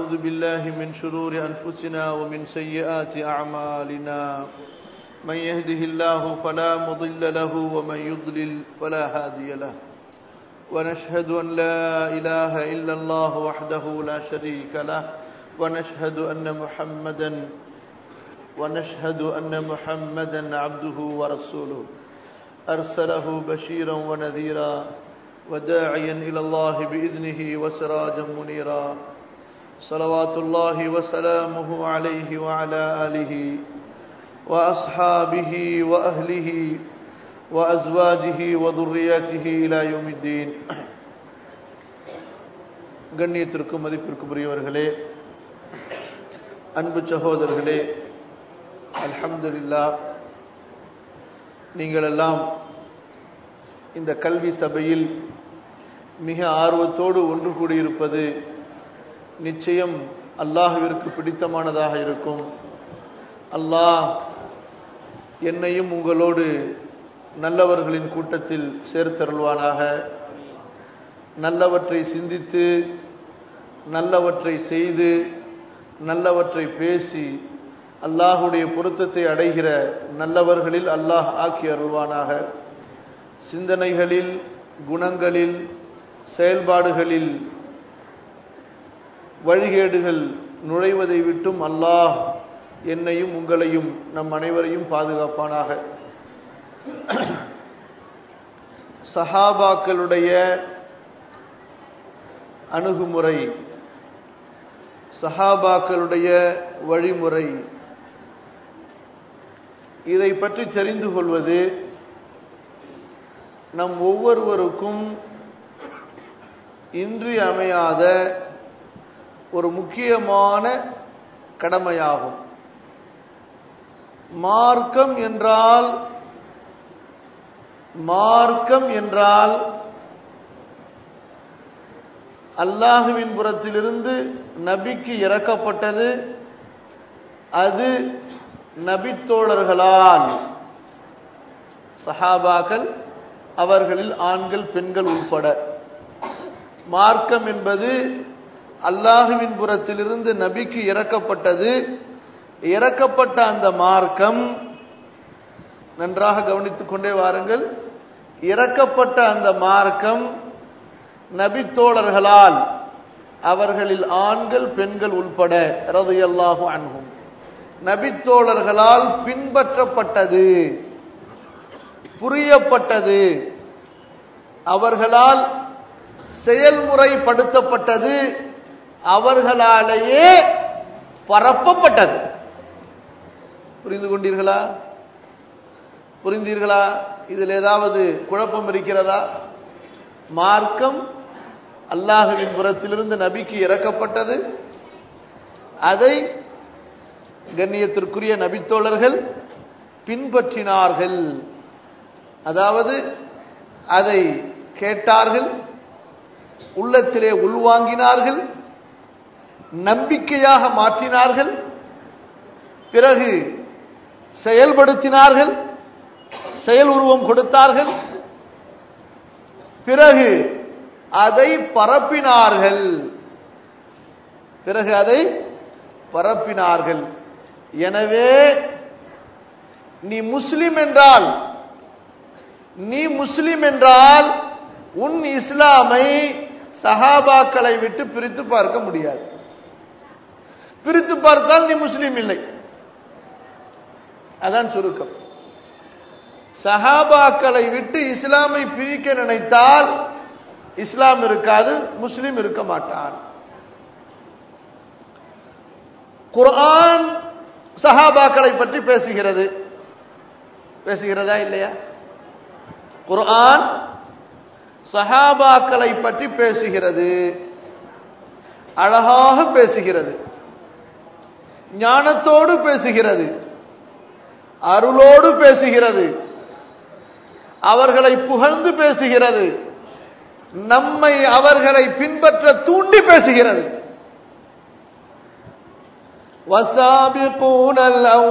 ونعوذ بالله من شرور أنفسنا ومن سيئات أعمالنا من يهده الله فلا مضل له ومن يضلل فلا هادي له ونشهد أن لا إله إلا الله وحده لا شريك له ونشهد أن محمدا ونشهد أن محمدا عبده ورسوله أرسله بشيرا ونذيرا وداعيا إلى الله بإذنه وسراجا منيرا صلوات الله وسلامه عليه وعلى آله وأصحابه وأهله وأزواجه وذرياته إلى يوم الدين கண்ணியத்திற்கும் மதிப்பிற்கும் உரியவர்களே அன்பு சகோதரர்களே அல்ஹம்துலில்லா நீங்கள் எல்லாம் இந்த கல்வி சபையில் மிக ஆர்வத்தோடு ஒன்று கூடியிருப்பது நிச்சயம் அல்லாஹுவிற்கு பிடித்தமானதாக இருக்கும் அல்லாஹ் என்னையும் உங்களோடு நல்லவர்களின் கூட்டத்தில் சேர்த்தருள்வானாக நல்லவற்றை சிந்தித்து நல்லவற்றை செய்து நல்லவற்றை பேசி அல்லாஹுடைய பொருத்தத்தை அடைகிற நல்லவர்களில் அல்லாஹ் ஆக்கி அருள்வானாக சிந்தனைகளில் குணங்களில் செயல்பாடுகளில் வழிகேடுகள் நுழைவதை விட்டும் அல்லாஹ் என்னையும் உங்களையும் நம் அனைவரையும் பாதுகாப்பானாக சஹாபாக்களுடைய அணுகுமுறை சஹாபாக்களுடைய வழிமுறை இதை பற்றி தெரிந்து கொள்வது நம் ஒவ்வொருவருக்கும் இன்றி அமையாத ஒரு முக்கியமான கடமையாகும் மார்க்கம் என்றால் மார்க்கம் என்றால் அல்லாஹுவின் புறத்திலிருந்து நபிக்கு இறக்கப்பட்டது அது நபித்தோழர்களால் சஹாபாக்கள் அவர்களில் ஆண்கள் பெண்கள் உள்பட மார்க்கம் என்பது அல்லாஹுவின் புறத்திலிருந்து நபிக்கு இறக்கப்பட்டது இறக்கப்பட்ட அந்த மார்க்கம் நன்றாக கவனித்துக் கொண்டே வாருங்கள் இறக்கப்பட்ட அந்த மார்க்கம் நபித்தோழர்களால் அவர்களில் ஆண்கள் பெண்கள் உள்பட ரதையல்லாஹு அணுகும் நபித்தோழர்களால் பின்பற்றப்பட்டது புரியப்பட்டது அவர்களால் செயல்முறைப்படுத்தப்பட்டது அவர்களாலேயே பரப்பப்பட்டது புரிந்து கொண்டீர்களா புரிந்தீர்களா இதில் ஏதாவது குழப்பம் இருக்கிறதா மார்க்கம் அல்லாஹுவின் புறத்திலிருந்து நபிக்கு இறக்கப்பட்டது அதை கண்ணியத்திற்குரிய நபித்தோழர்கள் பின்பற்றினார்கள் அதாவது அதை கேட்டார்கள் உள்ளத்திலே உள்வாங்கினார்கள் நம்பிக்கையாக மாற்றினார்கள் பிறகு செயல்படுத்தினார்கள் செயல் உருவம் கொடுத்தார்கள் பிறகு அதை பரப்பினார்கள் பிறகு அதை பரப்பினார்கள் எனவே நீ முஸ்லிம் என்றால் நீ முஸ்லிம் என்றால் உன் இஸ்லாமை சஹாபாக்களை விட்டு பிரித்து பார்க்க முடியாது பிரித்து பார்த்தால் நீ முஸ்லீம் இல்லை அதான் சுருக்கம் சஹாபாக்களை விட்டு இஸ்லாமை பிரிக்க நினைத்தால் இஸ்லாம் இருக்காது முஸ்லிம் இருக்க மாட்டான் குர்ஆன் சஹாபாக்களை பற்றி பேசுகிறது பேசுகிறதா இல்லையா குர்ஆன் சஹாபாக்களை பற்றி பேசுகிறது அழகாக பேசுகிறது ஞானத்தோடு பேசுகிறது அருளோடு பேசுகிறது அவர்களை புகழ்ந்து பேசுகிறது நம்மை அவர்களை பின்பற்ற தூண்டி பேசுகிறது والسابقون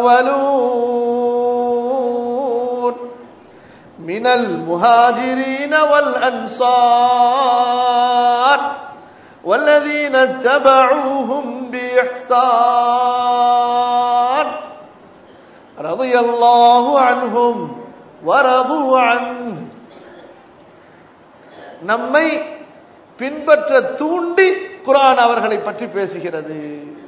الأولون من المهاجرين والأنصار والذين اتبعوهم بإحسان رضي الله عنهم ورضوا عنه நம்மை பின்பற்ற தூண்டி குரான் அவர்களை பற்றி பேசுகிறது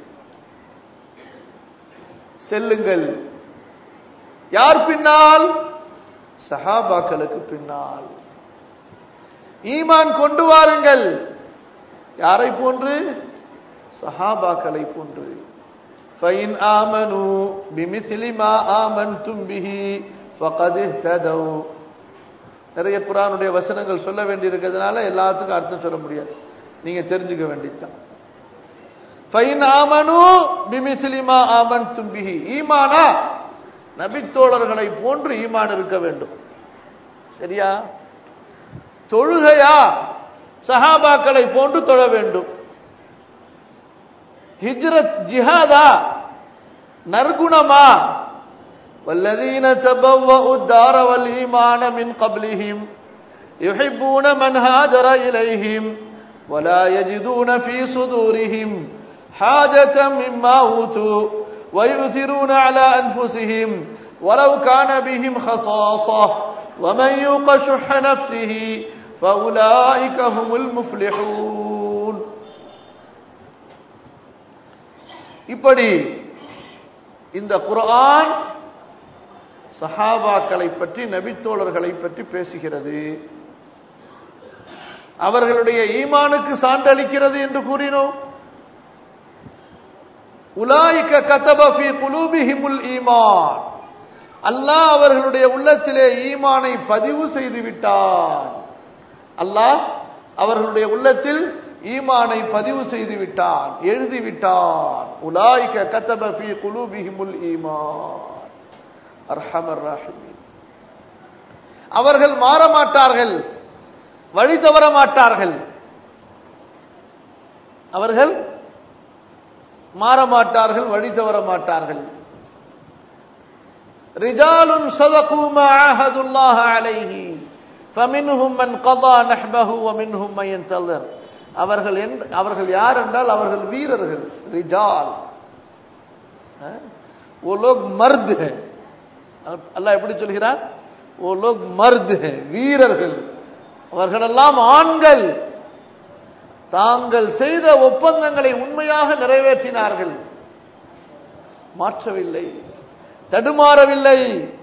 செல்லுங்கள் யார் பின்னால் சஹாபாக்களுக்கு பின்னால் ஈமான் கொண்டு வாருங்கள் யாரை போன்று சஹாபாக்களை போன்று ஃபைன் ஆமனு பிமிஸ்லி மா ஆமன்தும் பிஹி ஃபகத் இஹ்ததவ் நிறைய குரானுடைய வசனங்கள் சொல்ல வேண்டியிருக்கிறதுனால எல்லாத்துக்கும் அர்த்தம் சொல்ல முடியாது நீங்க தெரிஞ்சுக்க வேண்டியதுதான் ஃபைன் ஆமனு பிமிஸ்லி மா ஆமன்தும் பிஹி ஈமானா நபித்தோழர்களை போன்று ஈமான் இருக்க வேண்டும் சரியா தொழுகையா சஹாபாக்களை போன்று தொழ வேண்டும் ஹிஜ்ரத் ஜிஹாதா நற்குணமா والذين تبوأوا الدار والإيمان من قبلهم يحبون من هاجر إليهم ولا يجدون في صدورهم حاجة مما أوتوا ويؤثرون على أنفسهم ولو كان بهم خصاصة ومن يوق شح نفسه فأولئك هم المفلحون இப்படி இந்த குர்ஆன் சஹாபாக்களை பற்றி நபித்தோழர்களை பற்றி பேசுகிறது அவர்களுடைய ஈமானுக்கு சான்றளிக்கிறது என்று கூறினோம் உலாய்க்க கதபி குலூபிஹிமுல் ஈமான் அல்லாஹ் அவர்களுடைய உள்ளத்திலே ஈமானை பதிவு செய்து விட்டான் அல்லாஹ் அவர்களுடைய உள்ளத்தில் ஈமானை பதிவு செய்து விட்டான் எழுதி விட்டான் உலாய்க்க கதபி குலூபிஹிமுல் ஈமான் அர்ஹமர் ராஹிமீன் அவர்கள் மாற மாட்டார்கள் வழி தவற மாட்டார்கள் அவர்கள் மாற மாட்டார்கள் வழி தவற மாட்டார்கள் ரிஜாலுன் صدقوا ما عاهدوا الله عليه فمنهم من قضى نحبه ومنهم من ينتظر அவர்கள் அவர்கள் யார் என்றால் அவர்கள் வீரர்கள் ரிஜால் वो लोग मर्द हैं அல்லாஹ் எப்படி சொல்கிறார் वो लोग मर्द हैं வீரர்கள் அவர்களெல்லாம் ஆண்கள் தாங்கள் செய்த ஒப்பந்தங்களை உண்மையாக நிறைவேற்றினார்கள் மாற்றவில்லை தடுமாறவில்லை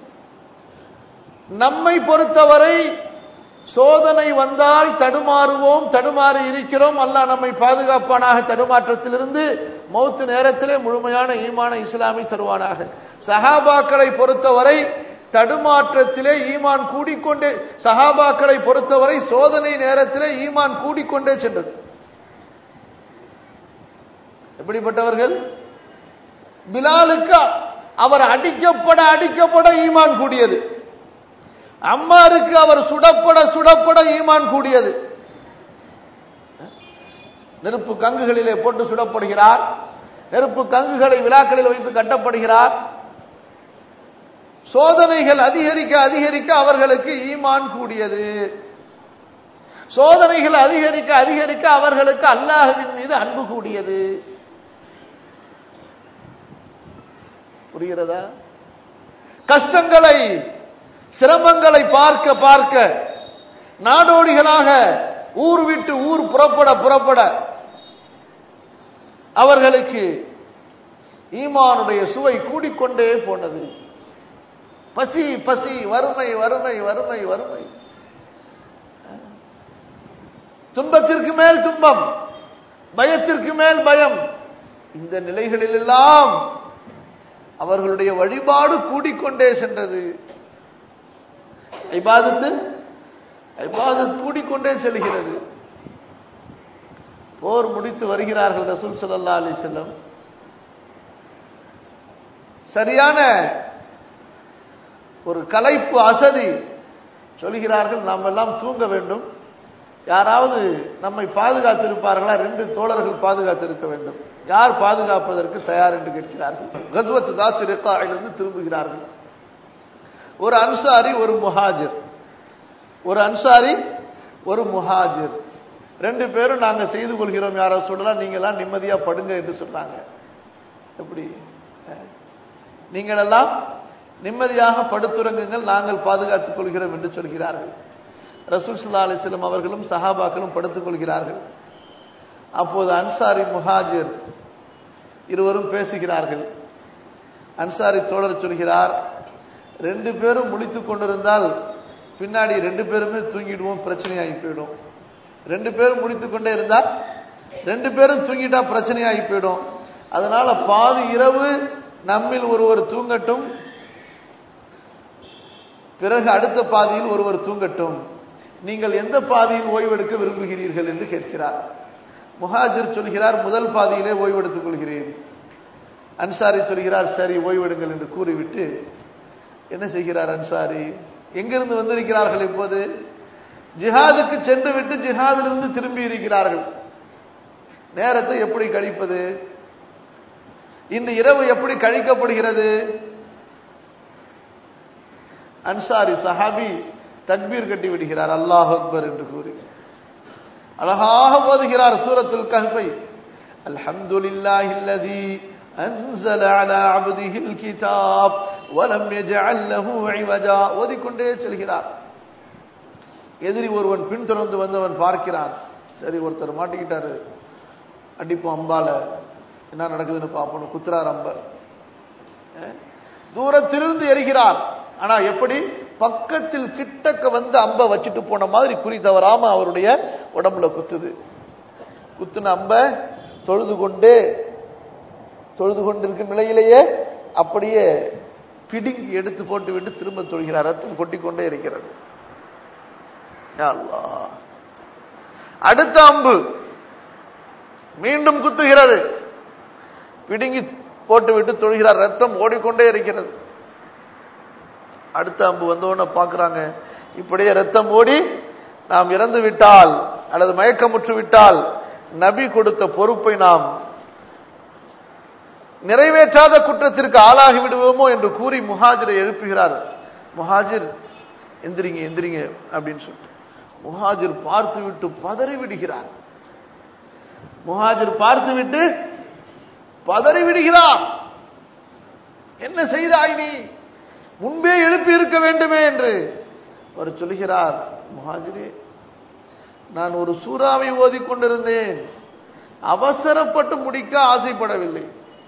நம்மை பொறுத்தவரை சோதனை வந்தால் தடுமாறுவோம் தடுமாறி இருக்கிறோம் அல்லாஹ் நம்மை பாதுகாப்பானாக தடுமாற்றத்திலிருந்து மௌத்து நேரத்திலே முழுமையான ஈமான இஸ்லாமை தருவானாக சஹாபாக்களை பொறுத்தவரை தடுமாற்றத்திலே ஈமான் கூடிக்கொண்டே சஹாபாக்களை பொறுத்தவரை சோதனை நேரத்திலே ஈமான் கூடிக்கொண்டே சென்றது எப்படிப்பட்டவர்கள் பிலாலுக்கு அவர் அடிக்கப்பட அடிக்கப்பட ஈமான் கூடியது அம்மாருக்கு அவர் சுடப்பட சுடப்பட ஈமான் கூடியது நெருப்பு கங்குகளிலே போட்டு சுடப்படுகிறார் நெருப்பு கங்குகளை விழாக்களில் வைத்து கட்டப்படுகிறார் சோதனைகள் அதிகரிக்க அதிகரிக்க அவர்களுக்கு ஈமான் கூடியது சோதனைகள் அதிகரிக்க அதிகரிக்க அவர்களுக்கு அல்லாஹுவின் மீது அன்பு கூடியது புரிகிறதா கஷ்டங்களை சிரமங்களை பார்க்க பார்க்க நாடோடிகளாக ஊர் விட்டு ஊர் புறப்பட புறப்பட அவர்களுக்கு ஈமானுடைய சுவை கூடிக்கொண்டே போனது பசி பசி வறுமை வறுமை வறுமை வறுமை துன்பத்திற்கு மேல் துன்பம் பயத்திற்கு மேல் பயம் இந்த நிலைகளிலெல்லாம் அவர்களுடைய வழிபாடு கூடிக்கொண்டே சென்றது ஐபாதத்து ஐபாதத் கூடிக்கொண்டே செல்கிறது போர் முடித்து வருகிறார்கள் ரசூல் சல்லா அலி செல்லம் சரியான ஒரு கலைப்பு அசதி சொல்கிறார்கள் நாம் எல்லாம் தூங்க வேண்டும் யாராவது நம்மை பாதுகாத்திருப்பார்களா ரெண்டு தோழர்கள் பாதுகாத்திருக்க வேண்டும் யார் பாதுகாப்பதற்கு தயார் என்று கேட்கிறார்கள் கஸ்வத் தாத்து ரெக்காயிலிருந்து திரும்புகிறார்கள் ஒரு அன்சாரி ஒரு முஹாஜிர் ஒரு அன்சாரி ஒரு முஹாஜிர் ரெண்டு பேரும் நாங்க செய்து கொள்கிறோம் யாரோ சொல்லலாம் நீங்களாம் நிம்மதியா படுங்க என்று சொன்னாங்க எப்படி நீங்கள் எல்லாம் நிம்மதியாக படுத்துறங்குங்கள் நாங்கள் பாதுகாத்துக் கொள்கிறோம் என்று சொல்கிறார்கள் ரசூல் சுல்லா அலிஸ்லம் அவர்களும் சஹாபாக்களும் படுத்துக் கொள்கிறார்கள் அப்போது அன்சாரி முஹாஜிர் இருவரும் பேசுகிறார்கள் அன்சாரி தோழர் சொல்கிறார் ரெண்டு பேரும் முழித்துக் கொண்டிருந்தால் பின்னாடி ரெண்டு பேருமே தூங்கிடுவோம் பிரச்சனையாகி போயிடும் ரெண்டு பேரும் முடித்துக் கொண்டே இருந்தால் ரெண்டு பேரும் தூங்கிட்டா பிரச்சனையாகி போயிடும் அதனால பாதி இரவு நம்மில் ஒருவர் தூங்கட்டும் பிறகு அடுத்த பாதியில் ஒருவர் தூங்கட்டும் நீங்கள் எந்த பாதியில் ஓய்வெடுக்க விரும்புகிறீர்கள் என்று கேட்கிறார் முஹாஜிர் சொல்கிறார் முதல் பாதியிலே ஓய்வெடுத்துக் கொள்கிறேன் அன்சாரி சொல்கிறார் சரி ஓய்வெடுங்கள் என்று கூறிவிட்டு என்ன செய்கிறார் அன்சாரி எங்கிருந்து வந்திருக்கிறார்கள் இப்போது ஜிஹாதுக்கு சென்று விட்டு ஜிஹாதிலிருந்து திரும்பி இருக்கிறார்கள் நேரத்தை எப்படி கழிப்பது இந்த இரவு எப்படி கழிக்கப்படுகிறது அன்சாரி சஹாபி தக்பீர் கட்டி விடுகிறார் அல்லாஹ் அக்பர் என்று கூறி அழகாக போதுகிறார் சூரத்துல் கஹ்பை அல்ஹம்துலில்லாஹி அல்லதி أنزل على عبده الكتاب ولم يجعل له عوجا ஓதிக்கொண்டே செல்கிறார் எதிரி ஒருவன் பின்தொடர்ந்து வந்தவன் பார்க்கிறான் சரி ஒருத்தர் மாட்டிக்கிட்டாரு அடிப்போம் அம்பால என்ன நடக்குதுன்னு பார்ப்போம் குத்துறார் அம்ப தூரத்திலிருந்து எரிகிறார் ஆனா எப்படி பக்கத்தில் கிட்டக்க வந்து அம்ப வச்சுட்டு போன மாதிரி குறி தவறாம அவருடைய உடம்புல குத்துது குத்துன அம்ப தொழுது கொண்டு தொழுது கொண்டிருக்கும் நிலையிலேயே அப்படியே பிடுங்கி எடுத்து போட்டு விட்டு திரும்ப தொழுகிறார் ரத்தம் கொட்டிக்கொண்டே இருக்கிறது அடுத்த அம்பு மீண்டும் குத்துகிறது பிடுங்கி போட்டு விட்டு தொழுகிறார் ரத்தம் ஓடிக்கொண்டே இருக்கிறது அடுத்த அம்பு வந்தோடனே பார்க்கிறாங்க இப்படியே ரத்தம் ஓடி நாம் இறந்து விட்டால் அல்லது மயக்கமுற்று விட்டால் நபி கொடுத்த பொறுப்பை நாம் நிறைவேற்றாத குற்றத்திற்கு ஆளாகி விடுவோமோ என்று கூறி முஹாஜிரை எழுப்புகிறார் முஹாஜிர் எந்திரிங்க எந்திரிங்க அப்படின்னு சொல்லிட்டு முஹாஜிர் பார்த்து விட்டு பதறி விடுகிறார் முஹாஜிர் பார்த்து விட்டு பதறி விடுகிறார் என்ன செய்தாய் நீ முன்பே எழுப்பி இருக்க வேண்டுமே என்று அவர் சொல்கிறார் முஹாஜிரே நான் ஒரு சூறாவை ஓதிக்கொண்டிருந்தேன் அவசரப்பட்டு முடிக்க ஆசைப்படவில்லை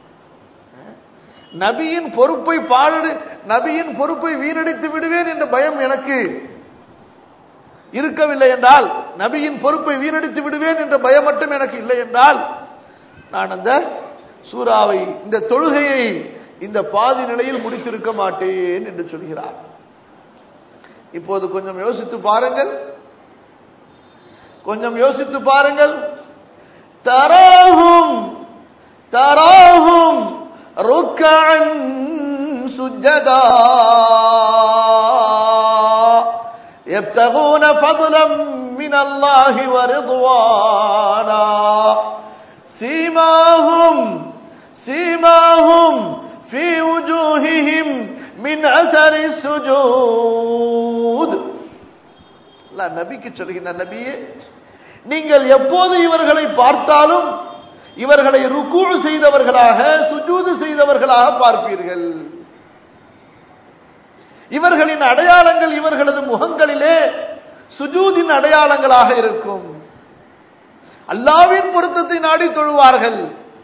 நபியின் பொறுப்பை பாழடு நபியின் பொறுப்பை வீணடித்து விடுவேன் என்ற பயம் எனக்கு இருக்கவில்லை என்றால் நபியின் பொறுப்பை வீணடித்து விடுவேன் என்ற பயம் மட்டும் எனக்கு இல்லை என்றால் நான் அந்த சூறாவை இந்த தொழுகையை இந்த பாதி நிலையில் முடித்திருக்க மாட்டேன் என்று சொல்கிறார் இப்போது கொஞ்சம் யோசித்து பாருங்கள் கொஞ்சம் யோசித்து பாருங்கள் தராகும் தராகும் ركعا سجدا يبتغون فضلا من الله ورضوانا سيماهم سيماهم في وجوههم من اثر السجود لا நபிக்கு சொல்கின்ற நபியே நீங்கள் எப்போது இவர்களை பார்த்தாலும் இவர்களை ருக்கு செய்தவர்களாக சுஜூது செய்தவர்களாக பார்ப்பீர்கள் இவர்களின் அடையாளங்கள் இவர்களது முகங்களிலே சுஜூதின் அடையாளங்களாக இருக்கும் அல்லாவின் பொருத்தத்தை நாடி தொழுவார்கள்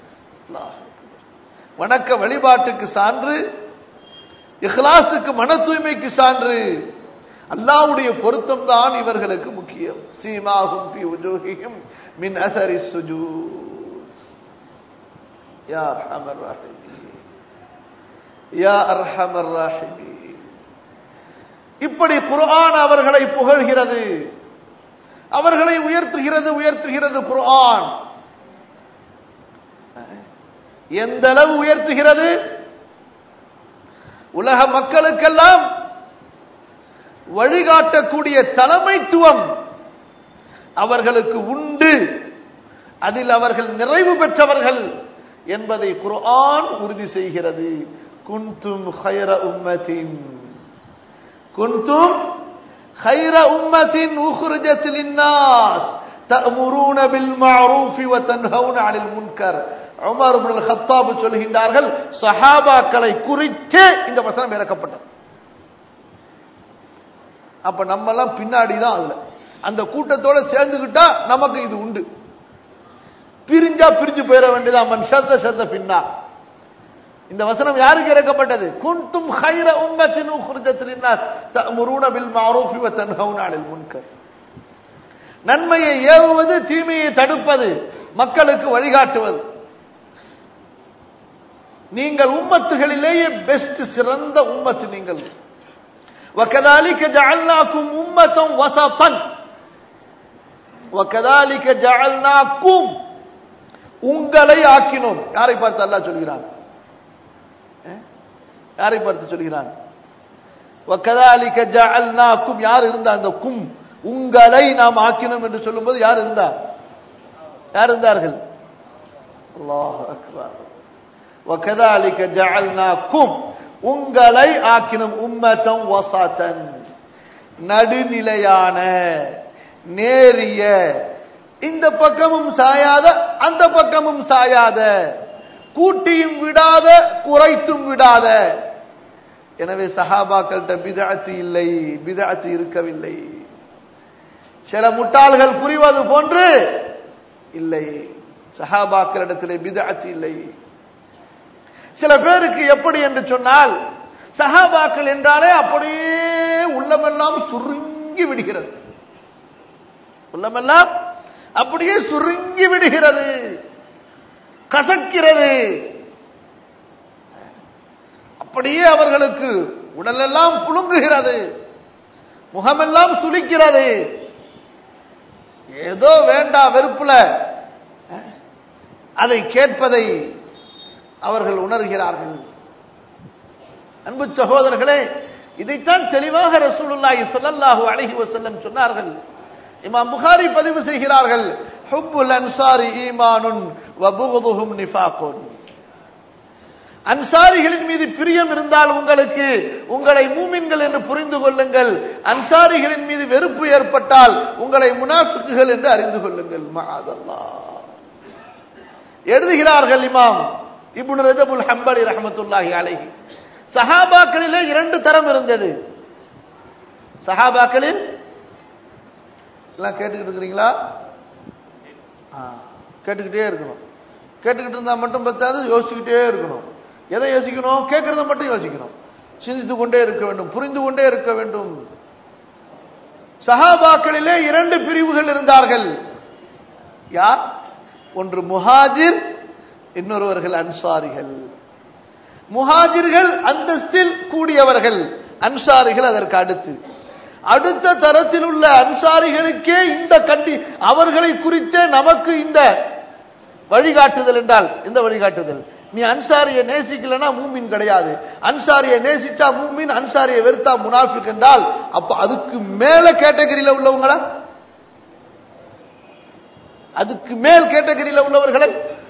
வணக்க வழிபாட்டுக்கு சான்று இஹ்லாசுக்கு மன தூய்மைக்கு சான்று அல்லாவுடைய பொருத்தம் தான் இவர்களுக்கு முக்கியம் சீமாகும் ஃபி உஜூஹிஹிம் மின் அசரி சுஜூத் يا ارحم الراحمين يا ارحم الراحمين இப்படி குர்ஆன் அவர்களை புகழ்கிறது அவர்களை உயர்த்துகிறது உயர்த்துகிறது குர்ஆன் எந்த அளவு உயர்த்துகிறது உலக மக்களுக்கெல்லாம் வழிகாட்டக்கூடிய தலைமைத்துவம் அவர்களுக்கு உண்டு அதில் அவர்கள் நிறைவு பெற்றவர்கள் என்பதை குர்ஆன் உறுதி செய்கிறது குந்தும் ஹைர உம்மத்தின் குந்தும் خير أمة أخرجت للناس تأمرون بالمعروف وتنهون عن المنكر உமர் இப்னுல் ஹத்தாப் சொல்கின்றார்கள் சஹாபாக்களை குறித்து இந்த வசனம் இறக்கப்பட்டது அப்ப நம்ம எல்லாம் பின்னாடி தான் அதுல அந்த கூட்டத்தோட சேர்ந்துகிட்டா நமக்கு இது உண்டு பிரிஞ்சா பிரிஞ்சு போயிட வேண்டியதான் மன் சத்த சத்த பின்னா இந்த வசனம் யாருக்கு இறக்கப்பட்டது குன்தும் ஹைர உம்மத்தின் உஹ்ரிஜத் லின்னாஸ் தஅமுரூன பில் மஅரூஃபி வ தன்ஹவுன அனில் முன்கர் நன்மையை ஏவுவது தீமையை தடுப்பது மக்களுக்கு வழிகாட்டுவது நீங்கள் உம்மத்துகளிலேயே பெஸ்ட் சிறந்த உம்மத்து நீங்கள் وكذلك جعلناكم أمة وسطا وكذلك جعلناكم உங்களை ஆக்கினோம் யாரை பார்த்து அல்லாஹ் சொல்கிறான் யாரை பார்த்து சொல்கிறான் وكذلك جعلناكم யார் இருந்தா அந்த கும் உங்களை நாம் ஆக்கினோம் என்று சொல்லும்போது யார் இருந்தா யார் இருந்தார்கள் அல்லாஹ் அக்பர் وكذلك جعلناكم உங்களை ஆக்கினோம் உம்மத்தம் வசாத்தன் நடுநிலையான நேரிய இந்த பக்கமும் சாயாத அந்த பக்கமும் சாயாத கூட்டியும் விடாத குறைத்தும் விடாத எனவே சஹாபாக்கள்கிட்ட பிதாத்து இல்லை பிதாத்து இருக்கவில்லை சில முட்டாள்கள் புரிவது போன்று இல்லை சஹாபாக்களிடத்திலே பிதாத்து இல்லை சில பேருக்கு எப்படி என்று சொன்னால் சஹாபாக்கள் என்றாலே அப்படியே உள்ளமெல்லாம் சுருங்கி விடுகிறது உள்ளமெல்லாம் அப்படியே சுருங்கி விடுகிறது கசக்கிறது அப்படியே அவர்களுக்கு உடலெல்லாம் புழுங்குகிறது முகமெல்லாம் சுளிக்கிறது ஏதோ வேண்டா வெறுப்புல அதை கேட்பதை அவர்கள் உணர்கிறார்கள் அன்பு சகோதரர்களே இதைத்தான் தெளிவாக ரசூலுல்லாஹி ஸல்லல்லாஹு அலைஹி வஸல்லம் சொன்னார்கள் இமாம் புகாரி பதிவு செய்கிறார்கள் ஹுப்புல் அன்சாரி ஈமானுன் வ புகுதுஹும் நிஃபாகுன் அன்சாரிகளின் மீது பிரியம் இருந்தால் உங்களுக்கு உங்களை மூமின்கள் என்று புரிந்து கொள்ளுங்கள் அன்சாரிகளின் மீது வெறுப்பு ஏற்பட்டால் உங்களை முனாஃபிக்குகள் என்று அறிந்து கொள்ளுங்கள் மாதல்லாஹ் எழுதுகிறார்கள் இமாம் இப்னு ரஜபுல் ஹம்பலி ரஹமத்துல்லாஹி அலைஹி சஹாபாக்களிலே இரண்டு தரம் இருந்தது சஹாபாக்களில் எல்லாம் கேட்டுக்கிட்டு இருக்கிறீங்களா கேட்டுக்கிட்டே இருக்கணும் கேட்டுக்கிட்டு இருந்தா மட்டும் பத்தாது யோசிச்சுக்கிட்டே இருக்கணும் எதை யோசிக்கணும் கேட்கறத மட்டும் யோசிக்கணும் சிந்தித்து கொண்டே இருக்க வேண்டும் புரிந்து கொண்டே இருக்க வேண்டும் சஹாபாக்களிலே இரண்டு பிரிவுகள் இருந்தார்கள் யார் ஒன்று முஹாஜிர் இன்னொருவர்கள் அன்சாரிகள் முஹாஜிர்கள் அந்தஸ்தில் கூடியவர்கள் அன்சாரிகள் அதற்கு அடுத்து அடுத்த தரத்தில் உள்ள அன்சாரிகளுக்கே இந்த கண்டி அவர்களை குறித்தே நமக்கு இந்த வழிகாட்டுதல் என்றால் இந்த வழிகாட்டுதல் நீ அன்சாரியை நேசிக்கலன்னா மூமின் கிடையாது அன்சாரியை நேசிச்சா மூமின் அன்சாரியை வெறுத்தா முனாஃபிக் என்றால் அப்ப அதுக்கு மேல கேட்டகரியில உள்ளவங்களா அதுக்கு மேல் கேட்டகரியில உள்ளவர்களை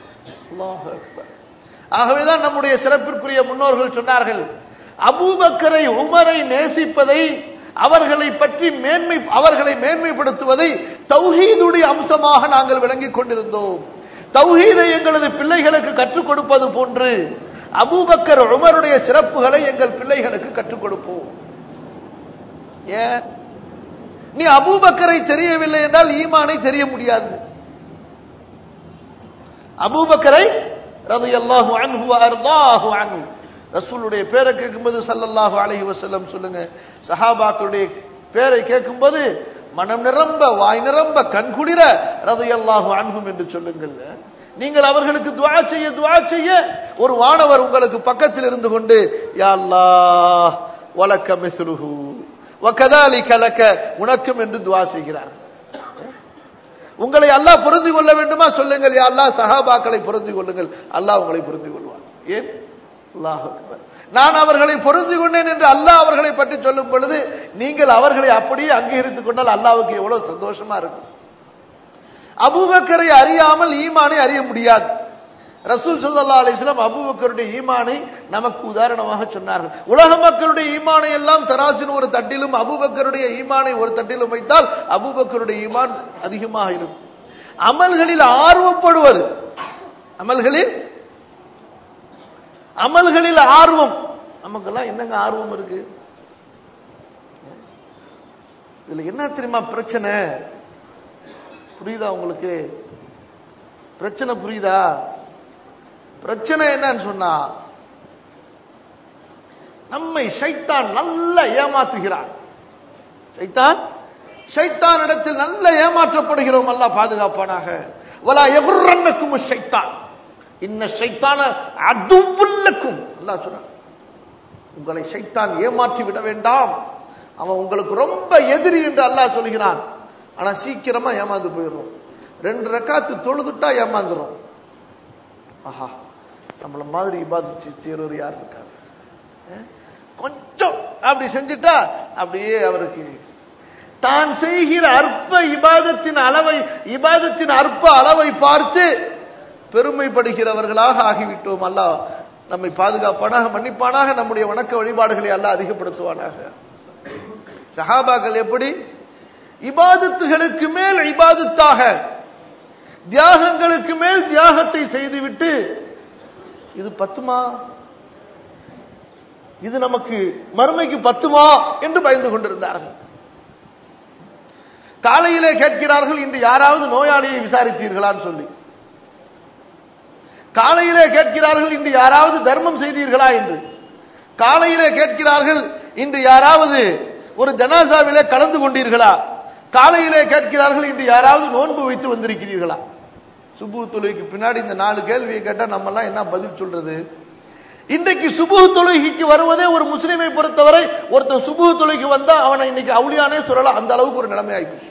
ஆகவேதான் நம்முடைய சிறப்பிற்குரிய முன்னோர்கள் சொன்னார்கள் அபூபக்கரை உமரை நேசிப்பதை அவர்களை பற்றி மேன்மை அவர்களை மேன்மைப்படுத்துவதை தௌஹீதுடைய அம்சமாக நாங்கள் விளங்கிக் கொண்டிருந்தோம் தௌஹீதை எங்களது பிள்ளைகளுக்கு கற்றுக் கொடுப்பது போன்று அபூபக்கர் உமருடைய சிறப்புகளை எங்கள் பிள்ளைகளுக்கு கற்றுக் கொடுப்போம் ஏன் நீ அபூபக்கரை தெரியவில்லை என்றால் ஈமானை தெரிய முடியாது அபூபக்கரை ரது அல்லாஹு அன்ஹு அர்தாஹு அன்ஹு ரசூலுடைய பேரை கேட்கும்போது சல்லல்லாஹு அலைஹி வஸல்லம் சொல்லுங்க சஹாபாக்களுடைய பேரை கேட்கும்போது மனம் நிரம்ப வாய் நிரம்ப கண்குளிர ரதையல்லாஹு அன்ஹும் என்று சொல்லுங்கள் நீங்கள் அவர்களுக்கு துவா செய்ய துவா செய்ய ஒரு வானவர் உங்களுக்கு பக்கத்தில் இருந்து கொண்டு யா அல்லாஹ் வலக்க மிஸ்லுஹு வகதாலிக லக உனக்கும் என்று துவா செய்கிறார்கள் உங்களை அல்லாஹ் புரிந்து கொள்ள வேண்டுமா சொல்லுங்கள் யா அல்லாஹ் சஹாபாக்களை புரிந்து கொள்ளுங்கள் அல்லாஹ் உங்களை புரிந்து கொள்வான் ஏன் அல்லாஹ் நான் அவர்களை பொருந்து கொண்டேன் என்று அல்லாஹ் அவர்களை பற்றி சொல்லும் பொழுது நீங்கள் அவர்களை அப்படியே அங்கீகரித்துக் கொண்டால் அல்லாவுக்கு எவ்வளவு சந்தோஷமா இருக்கும் அபூபக்கரை அறியாமல் ஈமானை அறிய முடியாது ரசூல் சல்லா அலிஸ்லாம் அபூபக்கருடைய ஈமானை நமக்கு உதாரணமாக சொன்னார்கள் உலக மக்களுடைய ஈமானை எல்லாம் தராசின் ஒரு தட்டிலும் அபூபக்கருடைய ஈமானை ஒரு தட்டிலும் வைத்தால் அபூபக்கருடைய ஈமான் அதிகமாக இருக்கும் அமல்களில் ஆர்வப்படுவது அமல்களில் அமல்களில் ஆர்வம் நமக்கெல்லாம் என்னங்க ஆர்வம் இருக்கு இதுல என்ன தெரியுமா பிரச்சனை புரியுதா உங்களுக்கு பிரச்சனை புரியுதா பிரச்சனை என்னன்னு சொன்னா நம்மை சைத்தான் நல்ல ஏமாத்துகிறான் சைத்தான் சைத்தான் இடத்தில் நல்ல ஏமாற்றப்படுகிறோம் அல்ல பாதுகாப்பானாக வலா எகுர்ரன்னக்கும் சைத்தான் இன்ன சைத்தான அதுவுல்லக்கும் அல்லாஹ் சொல்றான் உங்களை சைத்தான் ஏமாற்றி விட வேண்டாம் அவன் உங்களுக்கு ரொம்ப எதிரி என்று அல்லாஹ் சொல்கிறான் ஆனா சீக்கிரமா ஏமாந்து போயிடும் ரெண்டு ரக்காத்து தொழுதுட்டா ஏமாந்துரும் ஆஹா நம்மள மாதிரி இபாதிச்சு செய்றவர் யார் இருக்காரு அஹ்? கொஞ்சம் அப்படி செஞ்சுட்டா அப்படியே அவருக்கு தான் செய்கிற அற்ப இபாதத்தின் அளவை இபாதத்தின் அற்ப அளவை பார்த்து பெருமைப்படுகிறவர்களாக ஆகிவிட்டோம் அல்லாஹ் நம்மை பாதுகாப்பானாக மன்னிப்பானாக நம்முடைய வணக்க வழிபாடுகளை அல்லாஹ் அதிகப்படுத்துவானாக சஹாபாக்கள் எப்படி இபாதத்துகளுக்கு மேல் இபாதத்தாக தியாகங்களுக்கு மேல் தியாகத்தை செய்துவிட்டு இது பத்துமா இது நமக்கு மறுமைக்கு பத்துமா என்று பயந்து கொண்டிருந்தார்கள் காலையிலே கேட்கிறார்கள் இன்று யாராவது நோயாளியை விசாரித்தீர்களான்னு சொல்லி காலையிலே கேட்கிறார்கள் இன்று யாராவது தர்மம் செய்தீர்களா என்று காலையிலே கேட்கிறார்கள் இன்று யாராவது ஒரு ஜனாசாவிலே கலந்து கொண்டீர்களா காலையிலே கேட்கிறார்கள் இன்று யாராவது நோன்பு வைத்து வந்திருக்கிறீர்களா சுபு தொழுகைக்கு பின்னாடி இந்த நாலு கேள்வியை கேட்டா நம்ம எல்லாம் என்ன பதில் சொல்றது இன்றைக்கு சுபு தொழுகைக்கு வருவதே ஒரு முஸ்லிமை பொறுத்தவரை ஒருத்தன் சுபு தொழுகைக்கு வந்தா அவனை இன்னைக்கு அவுளியானே சொல்லலாம் அந்த அளவுக்கு ஒரு நிலைமை ஆயிடுச்சு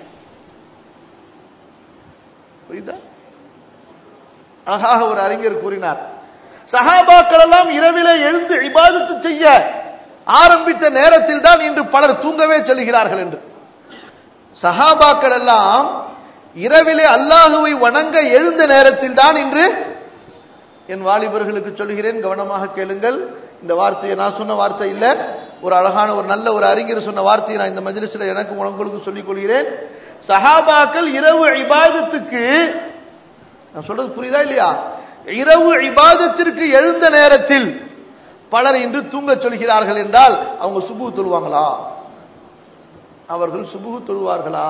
புரியுதா அழகாக ஒரு அறிஞர் கூறினார் சஹாபாக்கள் எல்லாம் இரவிலே எழுந்து இபாதத்து செய்ய ஆரம்பித்த நேரத்தில் தான் இன்று பலர் தூங்கவே செல்கிறார்கள் என்று சஹாபாக்கள் எல்லாம் இரவிலே அல்லாஹுவை வணங்க எழுந்த நேரத்தில் தான் இன்று என் வாலிபர்களுக்கு சொல்கிறேன் கவனமாக கேளுங்கள் இந்த வார்த்தையை நான் சொன்ன வார்த்தை இல்ல ஒரு அழகான ஒரு நல்ல ஒரு அறிஞர் சொன்ன வார்த்தையை நான் இந்த மஜ்லிஸ்ல எனக்கு உங்களுக்கு சொல்லிக் கொள்கிறேன் சஹாபாக்கள் இரவு இபாதத்துக்கு நான் சொல்றது புரியுதா இல்லையா இரவு இபாதத்திற்கு எழுந்த நேரத்தில் பலர் இன்று தூங்க சொல்கிறார்கள் என்றால் அவங்க சுபு தொழுவாங்களா அவர்கள் சுபுகு தொழுவார்களா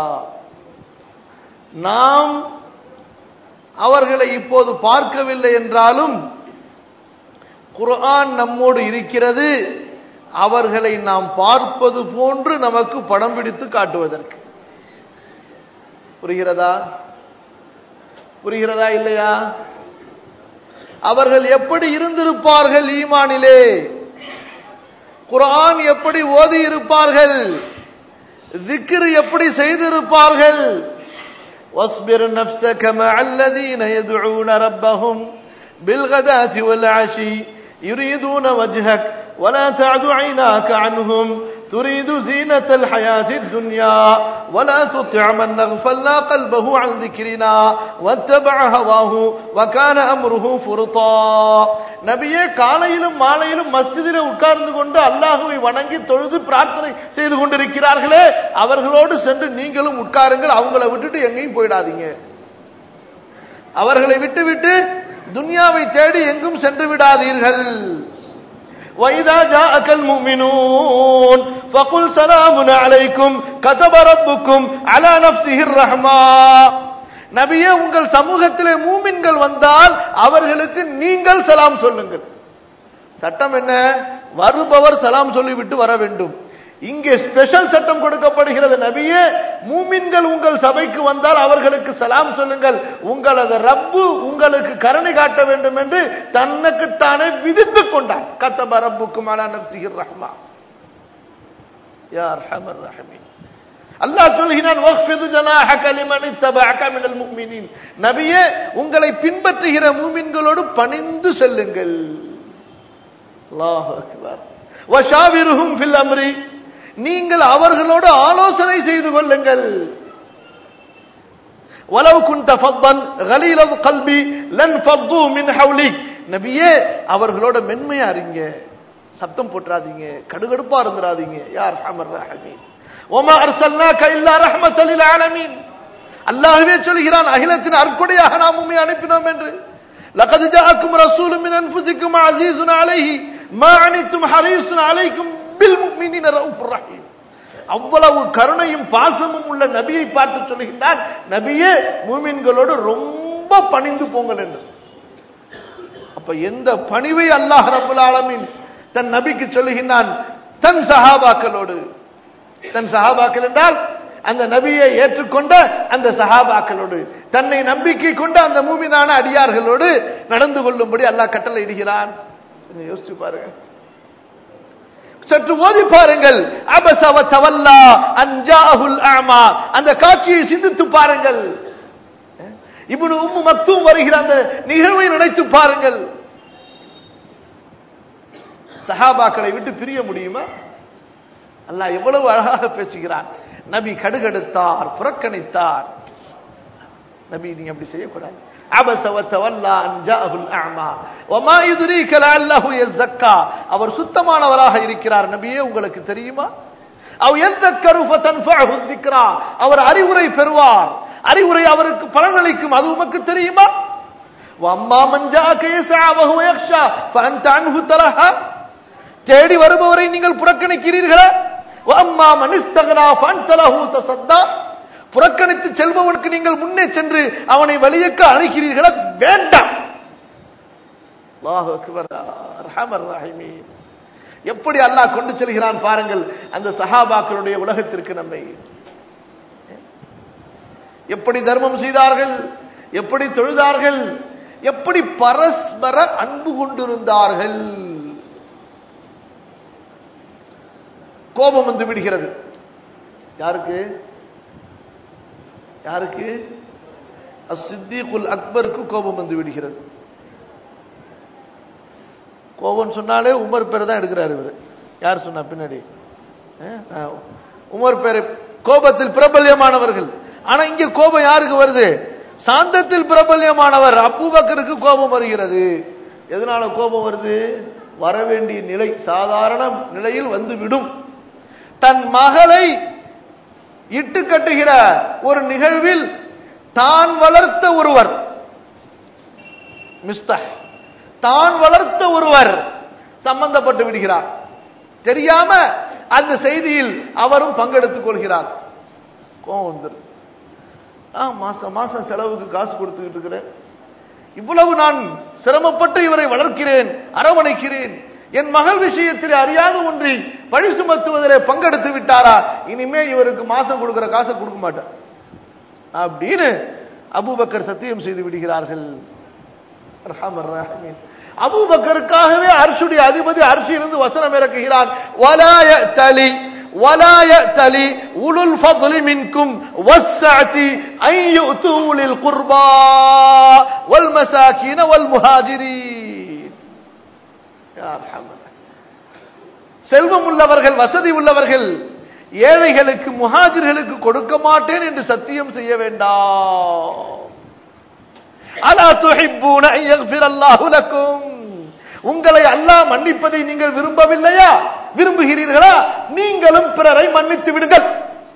நாம் அவர்களை இப்போது பார்க்கவில்லை என்றாலும் குர்ஆன் நம்மோடு இருக்கிறது அவர்களை நாம் பார்ப்பது போன்று நமக்கு படம் பிடித்து காட்டுவதற்கு புரிகிறதா புரிகிறதா இல்லையா அவர்கள் எப்படி இருந்திருப்பார்கள் ஈமானிலே குர்ஆன் எப்படி ஓதி இருப்பார்கள் திக்ர் எப்படி செய்திருப்பார்கள் واصبر نفسك مع الذين يدعون ربهم بالغداة والعشي يريدون وجهك ولا تعد عيناك عنهم تريد زينة الحياة الدنيا ولا تطع من نغفلنا قلبه عن ذكرنا واتبع هواه وكان أمره فرطا நபியே காலையிலும் மாலையிலும் மஸ்ஜிதிலே உட்கார்ந்து கொண்டு அல்லாஹுவை வணங்கி தொழுது பிரார்த்தனை செய்து கொண்டிருக்கிறார்களே அவர்களோடு சென்று நீங்களும் உட்காருங்கள் அவங்கள விட்டுட்டு எங்கேயும் போயிடாதீங்க அவர்களை விட்டுவிட்டு துன்யாவை தேடி எங்கும் சென்று விடாதீர்கள் وإذا جاءك المؤمنون فقل سلام عليكم كتب ربكم على نفسه الرحمة நபியே உங்கள் சமூகத்திலே மூமின்கள் வந்தால் அவர்களுக்கு நீங்கள் சலாம் சொல்லுங்கள் சட்டம் என்ன வருபவர் சலாம் சொல்லிவிட்டு வர வேண்டும் இங்கே ஸ்பெஷல் சட்டம் கொடுக்கப்படுகிறது நபியே மூமின்கள் உங்கள் சபைக்கு வந்தால் அவர்களுக்கு சலாம் சொல்லுங்கள் உங்களது ரப்பு உங்களுக்கு கருணை காட்ட வேண்டும் என்று தன்னுக்குத்தானே விதித்துக் கொண்டார் கத்தப ரப்புக்கும் அலா நப்சிஹிர் ரஹ்மா யார் ஹமர் ரஹமீன் அல்லாஹ் சொல்கிறான் வக்ஃபிது ஜனாஹக லிமன் இத்தபஅக மினல் முஃமினீன் நபியே உங்களை பின்பற்றுகிற மூமின்களோடு பணிந்து செல்லுங்கள் அல்லாஹ் அக்பர் வஷாவிருஹும் ஃபில் அம்ரி நீங்கள் அவர்களோடு ஆலோசனை செய்து கொள்ளுங்கள் வலவ் குந்த ஃபத்தன் கலீலது கல்பி லன் ஃபத்து மின் ஹவுலிக் நபியே அவர்களோட மென்மையா இருங்க சத்தம் போட்டுறாதீங்க கடுகடுப்பா இருந்துராதீங்க யார் ஹமர் ரஹமீன் ஒமா அர்சல்னாக இல்லா ரஹ்மத்தல் லில் ஆலமீன் அல்லாஹ்வே சொல்கிறான் அகிலத்தின் அற்புடையாக நாம் உம்மை அனுப்பினோம் என்று لقد جاءكم رسول من انفسكم عزيز عليه ما عنتم حريص عليكم بالمؤمنين رؤوف رحيم அவ்வளவு கருணையும் பாசமும் உள்ள நபியை பார்த்து சொல்லுகின்றார் நபியே மூமின்களோடு ரொம்ப பணிந்து போங்கள் என்று அப்ப எந்த பணிவை அல்லாஹ் ரபுல் ஆலமீன் தன் நபிக்கு சொல்லுகின்றான் தன் சஹாபாக்களோடு தன் சஹாபாக்கள் என்றால் அந்த நபியை ஏற்றுக்கொண்ட அந்த சஹாபாக்களோடு தன்னை நம்பிக்கை கொண்ட அந்த மூமினான அடியார்களோடு நடந்து கொள்ளும்படி அல்லாஹ் கட்டளை இடுகிறான் கொஞ்சம் யோசிச்சு பாருங்க சற்று ஓதி பாருங்கள் அபசவ தவல்லா அன்ஜாஹுல் ஆமா அந்த காட்சியை சிந்தித்து பாருங்கள் இப்னு உம்மு மக்தூம் வருகிற அந்த நிகழ்வை நினைத்து பாருங்கள் சஹாபாக்களை விட்டு பிரிய முடியுமா அல்லாஹ் எவ்வளவு அழகாக பேசுகிறான் நபி கடுகெடுத்தார் புறக்கணித்தார் நபி நீங்க அப்படி செய்யக்கூடாது அபச வத்தவல்லா அன் ஜாஅஹுல் அஅமா வமா யுத்ரீக லஅல்லஹு யஸக்கா அவர் சுத்தமானவராக இருக்கிறார் நபியே உங்களுக்கு தெரியுமா அவ் யذكر فتنفعه الذكرى அவர் அறிவுரை பெறுவார் அறிவுரை அவருக்கு பலனளிக்கும் அது உமக்கு தெரியுமா வம்மா மன் ஜாஅக யஸ்ஆ வஹுவ யக்ஷா ஃபஅன்த அன்ஹு தலஹா தேடி வருபவரை நீங்கள் புறக்கணிக்கிறீர்களா வம்மா மன் இஸ்தகனா ஃபஅன்த லஹு தஸத்தா புறக்கணித்து செல்பவனுக்கு நீங்கள் முன்னே சென்று அவனை வழியக்க அழைக்கிறீர்களா வேண்டாம் அல்லாஹு அக்பர் அர்ஹமர் ரஹீமீன் எப்படி அல்லாஹ் கொண்டு செல்கிறான் பாருங்கள் அந்த சஹாபாக்களுடைய உலகத்திற்கு நம்மை எப்படி தர்மம் செய்தார்கள் எப்படி தொழுதார்கள் எப்படி பரஸ்பர அன்பு கொண்டிருந்தார்கள் கோபம் வந்து விடுகிறது யாருக்கு யாருக்கு சித்திகுல் அக்பருக்கு கோபம் வந்து விடுகிறது கோபம் சொன்னாலே உமர் பேர் தான் எடுக்கிறார் இவர் யார் சொன்னா பின்னாடி அஹ், உமர் பேர் கோபத்தில் பிரபல்யமானவர்கள் ஆனா இங்க கோபம் யாருக்கு வருது சாந்தத்தில் பிரபல்யமானவர் அபூபக்கருக்கு கோபம் வருகிறது எதனால கோபம் வருது வரவேண்டிய நிலை சாதாரண நிலையில் வந்து விடும் தன் மகளை இட்டு கட்டுகிற ஒரு நிகழ்வில் தான் வளர்த்த ஒருவர் மிஸ்தஹ் தான் வளர்த்த ஒருவர் சம்பந்தப்பட்டு விடுகிறார் தெரியாம அந்த செய்தியில் அவரும் பங்கெடுத்துக் கொள்கிறார் கோவம் வந்துருது நான் மாசம் மாசம் செலவுக்கு காசு கொடுத்துக்கிட்டு இருக்கிறேன் இவ்வளவு நான் சிரமப்பட்டு இவரை வளர்க்கிறேன் அரவணைக்கிறேன் என் மகள் விஷயத்தில் அறியாத ஒன்றில் பழி சுமத்துவதிலே பங்கெடுத்து விட்டாரா இனிமே இவருக்கு மாசம் கொடுக்கிற காசை கொடுக்க மாட்டேன் அப்படின்னு அபூபக்கர் சத்தியம் செய்து விடுகிறார்கள் அர்ஹமர் ராஹிமீன். அபூபக்கருக்காகவே அர்ஷுடைய அதிபதி அரிசியிலிருந்து வசனம் இறக்குகிறான் வலாய தலி ولا يأتلي أولو الفضل منكم والسعة أن يؤتوا أولي القربى والمساكين والمهاجرين يا أرحم செல்வம் உள்ளவர்கள் வசதி உள்ளவர்கள் ஏழைகளுக்கு முஹாஜிர்களுக்கு கொடுக்க மாட்டேன் என்று சத்தியம் செய்ய வேண்டாம் அலா துஹிப்பூன அன் யக்ஃபிரல்லாஹு லக்கும் உங்களை அல்லாஹ் மன்னிப்பதை நீங்கள் விரும்பவில்லையா விரும்புகிறீர்களா நீங்களும் பிறரை மன்னித்து விடுங்கள்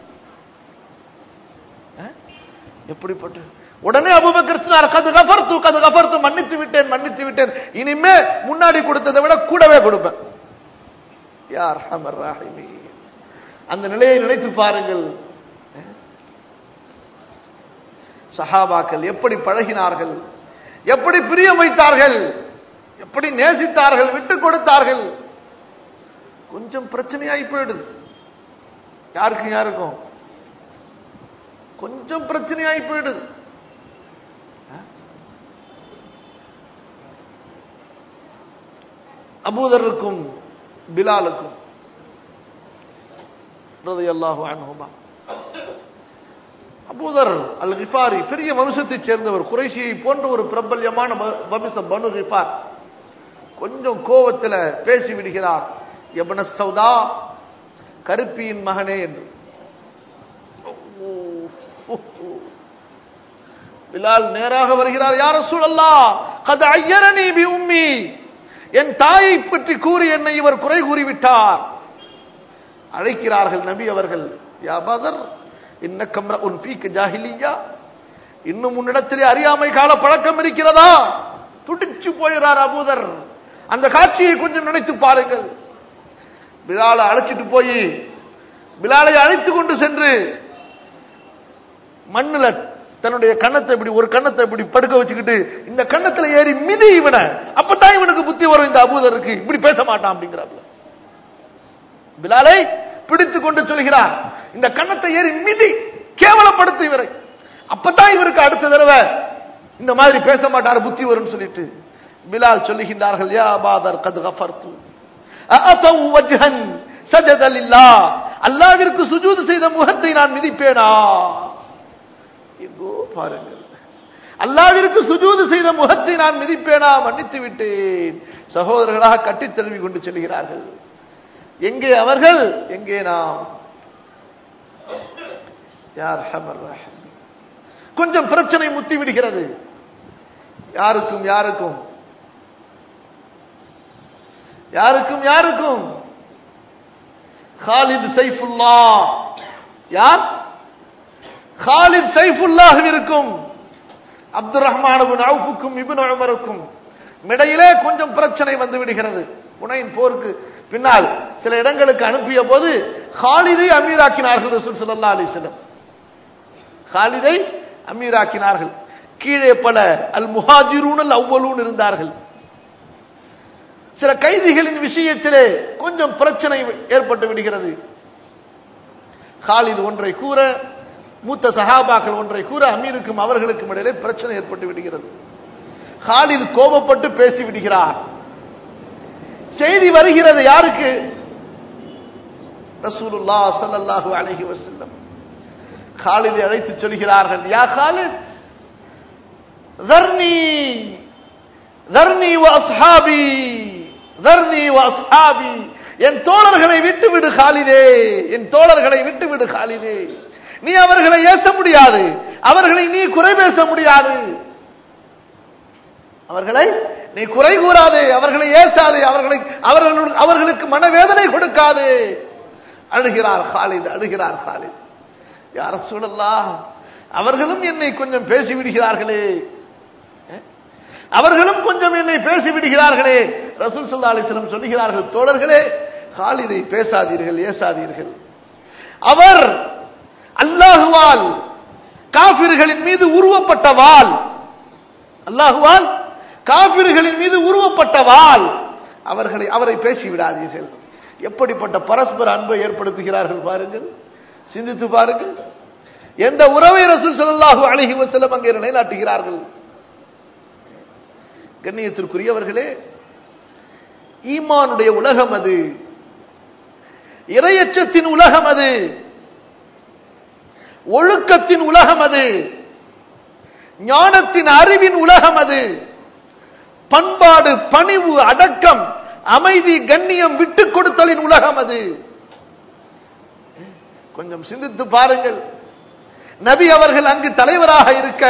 அஹ்? எப்படிப்பட்ட உடனே அபூபக்கர் சொன்னார் கது கஃபர்து கது கஃபர்து மன்னித்து விட்டேன் மன்னித்து விட்டேன் இனிமே முன்னாடி கொடுத்ததை விட கூடவே கொடுப்பேன் யார் ஹமர் ராஹிமி அந்த நிலையை நினைத்து பாருங்கள் சஹாபாக்கள் எப்படி பழகினார்கள் எப்படி பிரியம் வைத்தார்கள் எப்படி நேசித்தார்கள் விட்டு கொடுத்தார்கள் கொஞ்சம் பிரச்சனையாகி போயிடுது யாருக்கும் யாருக்கும் கொஞ்சம் பிரச்சனையாகி போயிடுது அபூதருக்கும் பிலாலுக்கும் ரலியல்லாஹு அன்ஹுமா அபூதர் அல் கிஃபாரி பெரிய வம்சத்தைச் சேர்ந்தவர் குறைஷியை போன்ற ஒரு பிரபல்யமான வ- வம்சம் பனு கிஃபார் கொஞ்சம் கோவத்துல பேசி விடுகிறார் எபன சௌதா கருப்பியின் மகனே என்று ஓ, ஓ, ஓ. பிலால் நேராக வருகிறார் யார சூழல்லா கத ஐயரணி பி உம்மி என் தாயை பற்றி கூறி என்னை இவர் குறை கூறிவிட்டார் அழைக்கிறார்கள் நபி அவர்கள் யா பதர் இன்ன கம்ர உன் பீக்க ஜாஹிலியா இன்னும் உன்னிடத்திலே அறியாமை கால பழக்கம் இருக்கிறதா துடிச்சு போயிறார் அபூதர் அந்த காட்சியை கொஞ்சம் நினைத்து பாருங்கள் பிலாலை அழைச்சிட்டு போய் பிலாலை அழைத்து கொண்டு சென்று மண்ணுல தன்னுடைய கண்ணத்தை இப்படி ஒரு கண்ணத்தை இப்படி படுக்க வச்சுக்கிட்டு இந்த கண்ணத்துல ஏறி மிதி இவனை அப்பதான் இவனுக்கு புத்தி வரும் இந்த அபூதருக்கு இப்படி பேச மாட்டான் அப்படிங்கிறாப்ல பிலாலை பிடித்துக் கொண்டு சொல்கிறார் இந்த கண்ணத்தை ஏறி மிதி கேவலப்படுத்து இவரை அப்பதான் இவருக்கு அடுத்த தடவை இந்த மாதிரி பேச மாட்டார் புத்தி வரும்னு சொல்லிட்டு பிலால் சொல்லுகின்றார்கள் யா பாதர் கது கஃபர்து அஅதவு வஜ்ஹன் சஜத லில்லாஹ் அல்லாஹ்விற்கு சுஜூது செய்த முகத்தை நான் மிதிப்பேனா எங்கோ பாருங்கள் அல்லாவிற்கு சுஜூது செய்த முகத்தை நான் மிதிப்பேனா மன்னித்து விட்டேன் சகோதரர்களாக கட்டித் தழுவி கொண்டு செல்கிறார்கள் எங்கே அவர்கள் எங்கே நாம் யார் ஹமர் ரஹீம். கொஞ்சம் பிரச்சனை முத்தி விடுகிறது யாருக்கும் யாருக்கும் யாருக்கும் யாருக்கும் ஹாலித் சைஃபுல்லா யார் ஹாலித் சைஃபுல்லாஹிற்கும் அப்துல் ரஹ்மான் அவுஃபுக்கும் இப்னு உமருக்கும் இடையிலே கொஞ்சம் பிரச்சனை வந்து விடுகிறது புனையின் போருக்கு பின்னால் சில இடங்களுக்கு அனுப்பிய போது ஹாலிதை அமீராக்கினார்கள் ரசூல் ஸல்லல்லாஹு அலைஹி வஸல்லம் ஹாலிதை அமீராக்கினார்கள் கீழே பல அல் முஹாஜிரூன் அல் அவ்வலூன் இருந்தார்கள் சில கைதிகளின் விஷயத்திலே கொஞ்சம் பிரச்சனை ஏற்பட்டு விடுகிறது ஹாலித் ஒன்றை கூற மூத்த சஹாபாக்கள் ஒன்றை கூற அமீருக்கும் அவர்களுக்கும் இடையிலே பிரச்சனை ஏற்பட்டு விடுகிறது ஹாலித் கோபப்பட்டு பேசி விடுகிறார் செய்தி வருகிறது யாருக்கு ரசூலுல்லா ஸல்லல்லாஹு அலைஹி வஸல்லம் காலிதை அழைத்து சொல்கிறார்கள் யா காலித் தர்னி தர்னி வ அஸ்ஹாபி தர்னி வ அஸ்ஹாபி என் தோழர்களை விட்டு விடு காலிதே என் தோழர்களை விட்டு விடு காலிதே நீ அவர்களை ஏச முடியாது அவர்களை நீ குறை பேச முடியாது அவர்களை நீ குறை கூறாதே அவர்களை ஏசாதே அவர்களை அவர்கள் அவர்களுக்கு மனவேதனை கொடுக்காதே அழுகிறார் ஹாலித் அழுகிறார் ஹாலித் யார சூழல்லா அவர்களும் என்னை கொஞ்சம் பேசி விடுகிறார்களே அவர்களும் கொஞ்சம் என்னை பேசி விடுகிறார்களே ரசூல் சல்லா அலிஸ்லம் சொல்லுகிறார்கள் தோழர்களே ஹாலிதை பேசாதீர்கள் ஏசாதீர்கள் அவர் அல்லாஹுவால் காபிர்களின் மீது உருவப்பட்ட வாள் அல்லாஹுவால் காபிர்களின் மீது உருவப்பட்ட வாள் அவர்களை அவரை பேசிவிடாதீர்கள் எப்படிப்பட்ட பரஸ்பர அன்பை ஏற்படுத்துகிறார்கள் பாருங்கள் சிந்தித்து பாருங்கள் எந்த உறவை ரசூல் ஸல்லல்லாஹு அலைஹி வஸல்லம் அங்கே நிலைநாட்டுகிறார்கள் கண்ணியத்திற்குரியவர்களே ஈமானுடைய உலகம் அது இரையச்சத்தின் உலகம் அது ஒழுக்கத்தின் உலகம் அது ஞானத்தின் அறிவின் உலகம் அது பண்பாடு பணிவு அடக்கம் அமைதி கண்ணியம் விட்டுக் கொடுத்தலின் உலகம் அது கொஞ்சம் சிந்தித்து பாருங்கள் நபி அவர்கள் அங்கு தலைவராக இருக்க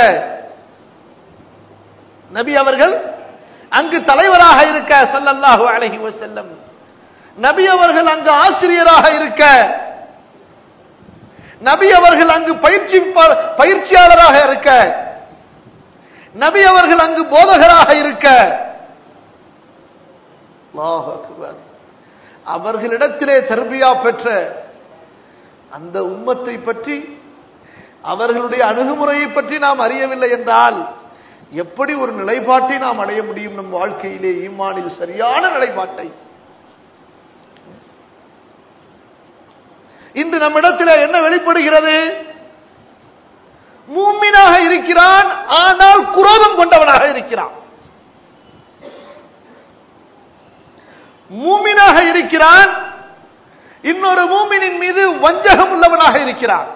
நபி அவர்கள் அங்கு தலைவராக இருக்க ஸல்லல்லாஹு அலைஹி வஸல்லம் நபி அவர்கள் அங்கு ஆசிரியராக இருக்க நபி அவர்கள் அங்கு பயிற்சி பயிற்சியாளராக இருக்க நபி அவர்கள் அங்கு போதகராக இருக்க அல்லாஹ் அக்பர். அவர்களிடத்திலே தர்பியா பெற்ற அந்த உம்மத்தை பற்றி அவர்களுடைய அணுகுமுறையை பற்றி நாம் அறியவில்லை என்றால் எப்படி ஒரு நிலைப்பாட்டை நாம் அடைய முடியும் நம் வாழ்க்கையிலே ஈமானில் சரியான நிலைப்பாட்டை இன்று நம்மிடத்தில் என்ன வெளிப்படுகிறது மூமினாக இருக்கிறான் ஆனால் குரோதம் கொண்டவனாக இருக்கிறான் மூமினாக இருக்கிறான் இன்னொரு மூமினின் மீது வஞ்சகம் உள்ளவனாக இருக்கிறான்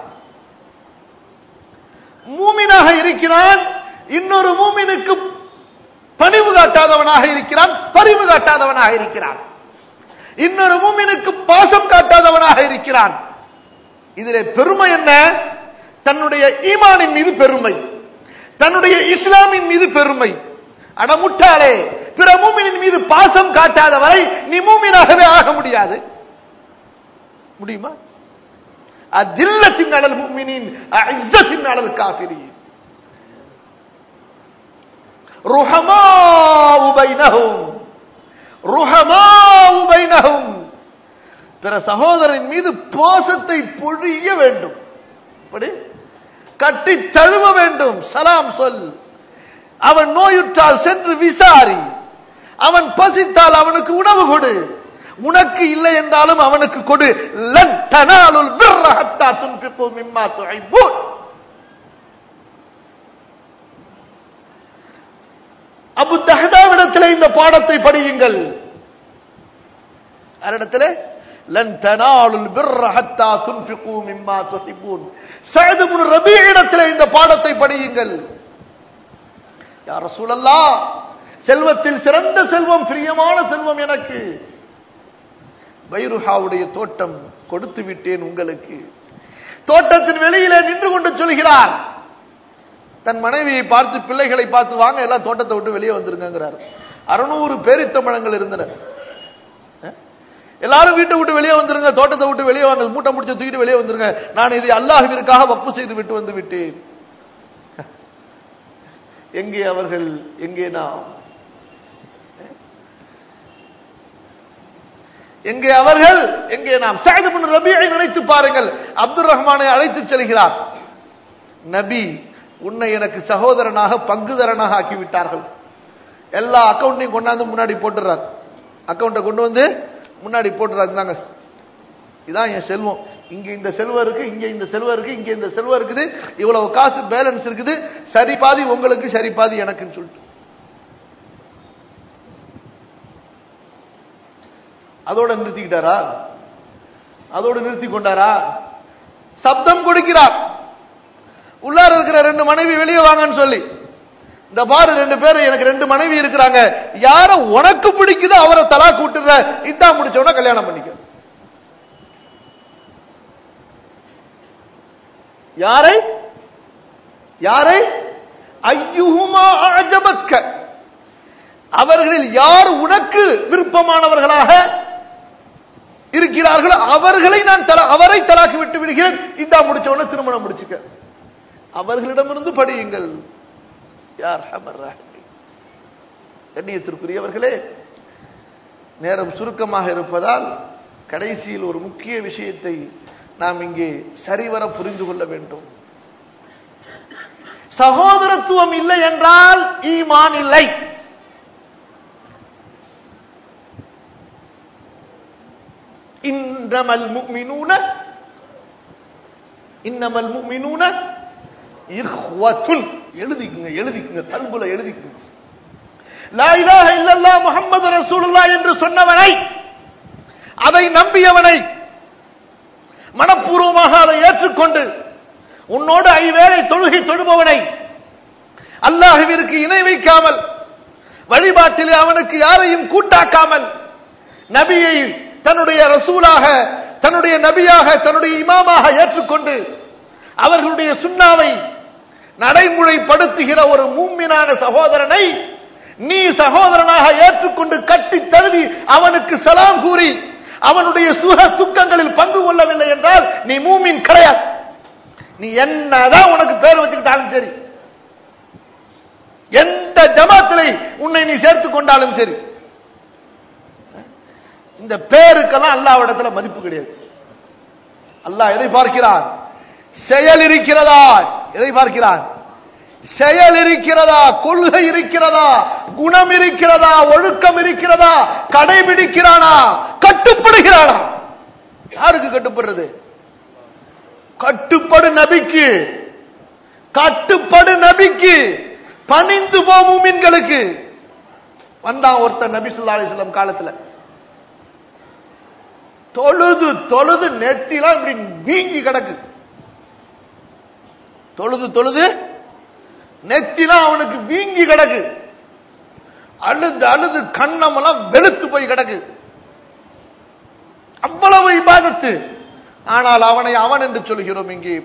மூமினாக இருக்கிறான் இன்னொரு மூமினுக்கு பணிவு காட்டாதவனாக இருக்கிறான் பரிவு காட்டாதவனாக இருக்கிறான் இன்னொரு மூமினுக்கு பாசம் காட்டாதவனாக இருக்கிறான் இதிலே பெருமை என்ன தன்னுடைய ஈமானின் மீது பெருமை தன்னுடைய இஸ்லாமின் மீது பெருமை அடமுட்டாளே பிற மூமினின் மீது பாசம் காட்டாத வரை நீ மூமினாகவே ஆக முடியாது முடியுமா அதில்லத்தின் அடல் மூமினின் அஇஸ்ஸத்தின் அடல் காஃபிரின் ருஹமாவு பைனஹும் ருஹமாவு பைனஹும் பிற சகோதரன் மீது பாசத்தை பொழிய வேண்டும் அப்படி கட்டி தழுவ வேண்டும் சலாம் சொல் அவன் நோயுற்றால் சென்று விசாரி அவன் பசித்தால் அவனுக்கு உணவு கொடு உனக்கு இல்லை என்றாலும் அவனுக்கு கொடு லன் தனாலுல் பிர்ர ஹத்தா துன்ஃபிகு மிம்மா துஹிப்பூன் அபு தஹதாவிடத்திலே இந்த பாடத்தை படியுங்கள் யாரிடத்திலே லன் தனாலுல் பிர்ர ஹத்தா துன்ஃபிகு மிம்மா துஹிப்பூன் சஅத் இப்னு ரபீஇடத்திலே இந்த பாடத்தை படியுங்கள் யா ரசூலல்லாஹ் செல்வத்தில் சிறந்த செல்வம் பிரியமான செல்வம் எனக்கு பைருஹாவுடைய தோட்டம் கொடுத்து விட்டேன் உங்களுக்கு தோட்டத்தின் வெளியிலே நின்று கொண்டு சொல்கிறார் தன் மனைவியை பார்த்து பிள்ளைகளை பார்த்து வாங்க எல்லாம் தோட்டத்தை விட்டு வெளியே வந்துருங்கிறார் அறுநூறு பேரித்தமிழங்கள் இருந்தன அஹ்? எல்லாரும் வீட்டை விட்டு வெளியே வந்துருங்க தோட்டத்தை விட்டு வெளியே வாங்க மூட்டை முடிச்சு தூக்கிட்டு வெளியே வந்துருங்க நான் இதை அல்லாஹ்விற்காக வப்பு செய்து விட்டு வந்து விட்டேன் எங்கே அவர்கள் எங்கே நாம் எங்கே அவர்கள் எங்கே நாம் சஅத் இப்னு ரபீஐ நினைத்து பாருங்கள் அப்துல் ரஹ்மானை அழைத்து செல்கிறார் நபி உன்னை எனக்கு சகோதரனாக பங்குதரனாக ஆக்கி விட்டார்கள் எல்லா அக்கவுண்டையும் கொண்டாந்து முன்னாடி போட்டுறார் அக்கவுண்ட்டை கொண்டு வந்து முன்னாடி போட்டுறாரு இந்தாங்க இதான் என் செல்வம் இங்க இந்த செல்வம் இருக்கு இங்க இந்த செல்வம் இருக்கு இங்க இந்த செல்வம் இருக்குது இவ்வளவு காசு பேலன்ஸ் இருக்குது சரி பாதி உங்களுக்கு சரி பாதி எனக்குன்னு சொல்லிட்டு அதோட நிறுத்திக்கிட்டாரா அதோட நிறுத்தி கொண்டாரா சப்தம் கொடுக்கிறார் உள்ளார இருக்கிற ரெண்டு மனைவி வெளியே வாங்கன்னு சொல்லி இந்த பாரு ரெண்டு பேரும் எனக்கு ரெண்டு மனைவி இருக்கிறாங்க யார உனக்கு பிடிக்குதோ அவரை தலா கூட்டுற இதான் முடிச்சவன கல்யாணம் பண்ணிக்க யாரை யாரை ஐயுஹுமா அஜபத்க அவர்களில் யார் உனக்கு விருப்பமானவர்களாக இருக்கிறார்களோ அவர்களை நான் தலா அவரை தலாக்கி விட்டு விடுகிறேன் இந்தா முடிச்சவன திருமணம் முடிச்சுக்க அவர்களிடமிருந்து படியுங்கள் யார் ஹமர் ராஹிமீன். கண்ணியத்திற்குரியவர்களே நேரம் சுருக்கமாக இருப்பதால் கடைசியில் ஒரு முக்கிய விஷயத்தை நாம் இங்கே சரிவர புரிந்து கொள்ள வேண்டும் சகோதரத்துவம் இல்லை என்றால் ஈமான் இல்லை இன்னமல் முஃமினூன இன்னமல் முஃமினூன இஹ்வத்துன் எழுதிக்குங்க எழுதிக்குங்க கல்புல எழுதிக்குங்க லா இலாஹ இல்லல்லாஹ் முஹம்மது ரசூலுல்லாஹ் என்று சொன்னவனை அதை நம்பியவனை மனப்பூர்வமாக அதை ஏற்றுக்கொண்டு உன்னோடு ஐவேளை தொழுகை தொழுபவனை அல்லாஹுவிற்கு இணை வைக்காமல் வழிபாட்டிலே அவனுக்கு யாரையும் கூட்டாக்காமல் நபியை தன்னுடைய ரசூலாக தன்னுடைய நபியாக தன்னுடைய இமாமாக ஏற்றுக்கொண்டு அவர்களுடைய சுண்ணாவை நடைமுறைப்படுத்துகிற ஒரு மூமினான சகோதரனை நீ சகோதரனாக ஏற்றுக்கொண்டு கட்டி தழுவி அவனுக்கு சலாம் கூறி அவனுடைய சுக துக்கங்களில் பங்கு கொள்ளவில்லை என்றால் நீ மூமின் கிடையாது நீ என்னதான் உனக்கு பேர் வச்சுக்கிட்டாலும் சரி எந்த ஜமாத்திலே உன்னை நீ சேர்த்துக் கொண்டாலும் சரி இந்த பேருக்கெல்லாம் அல்லாவிடத்துல மதிப்பு கிடையாது அல்லாஹ் எதை பார்க்கிறான் செயல் இருக்கிறதா எதை பார்க்கிறான் செயல் இருக்கிறதா கொள்கை இருக்கிறதா குணம் இருக்கிறதா ஒழுக்கம் இருக்கிறதா கடைபிடிக்கிறானா கட்டுப்படுகிறானா யாருக்கு கட்டுப்படுறது கட்டுப்படு நபிக்கு கட்டுப்படு நபிக்கு பணிந்து போகும் மீன்களுக்கு வந்தான் ஒருத்தன் நபி ஸல்லல்லாஹு அலைஹி வஸல்லம் காலத்துல தொழுது தொழுது நெத்திலாம் இப்படி வீங்கி கிடக்கு தொழுது தொழுது நெத்திலாம் அவனுக்கு வீங்கி கிடக்கு அழுது அழுது கண்ணமெல்லாம் வெளுத்து போய் கிடக்கு அவ்வளவு இபாதத்து ஆனால் அவனை அவன் என்று சொல்கிறோம் இங்கே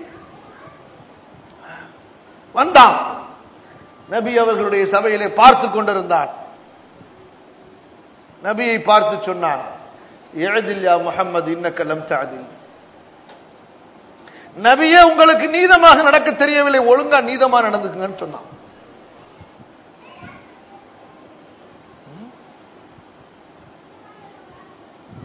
வந்தான் நபி அவர்களுடைய சபையிலே பார்த்து கொண்டிருந்தான் நபியை பார்த்து சொன்னான் எழுதில் யா முஹம்மது இன்னக்க லம் தஅதில் நபியே உங்களுக்கு நீதமாக நடக்க தெரியவில்லை ஒழுங்கா நீதமா நடந்துக்குங்கன்னு சொன்னான்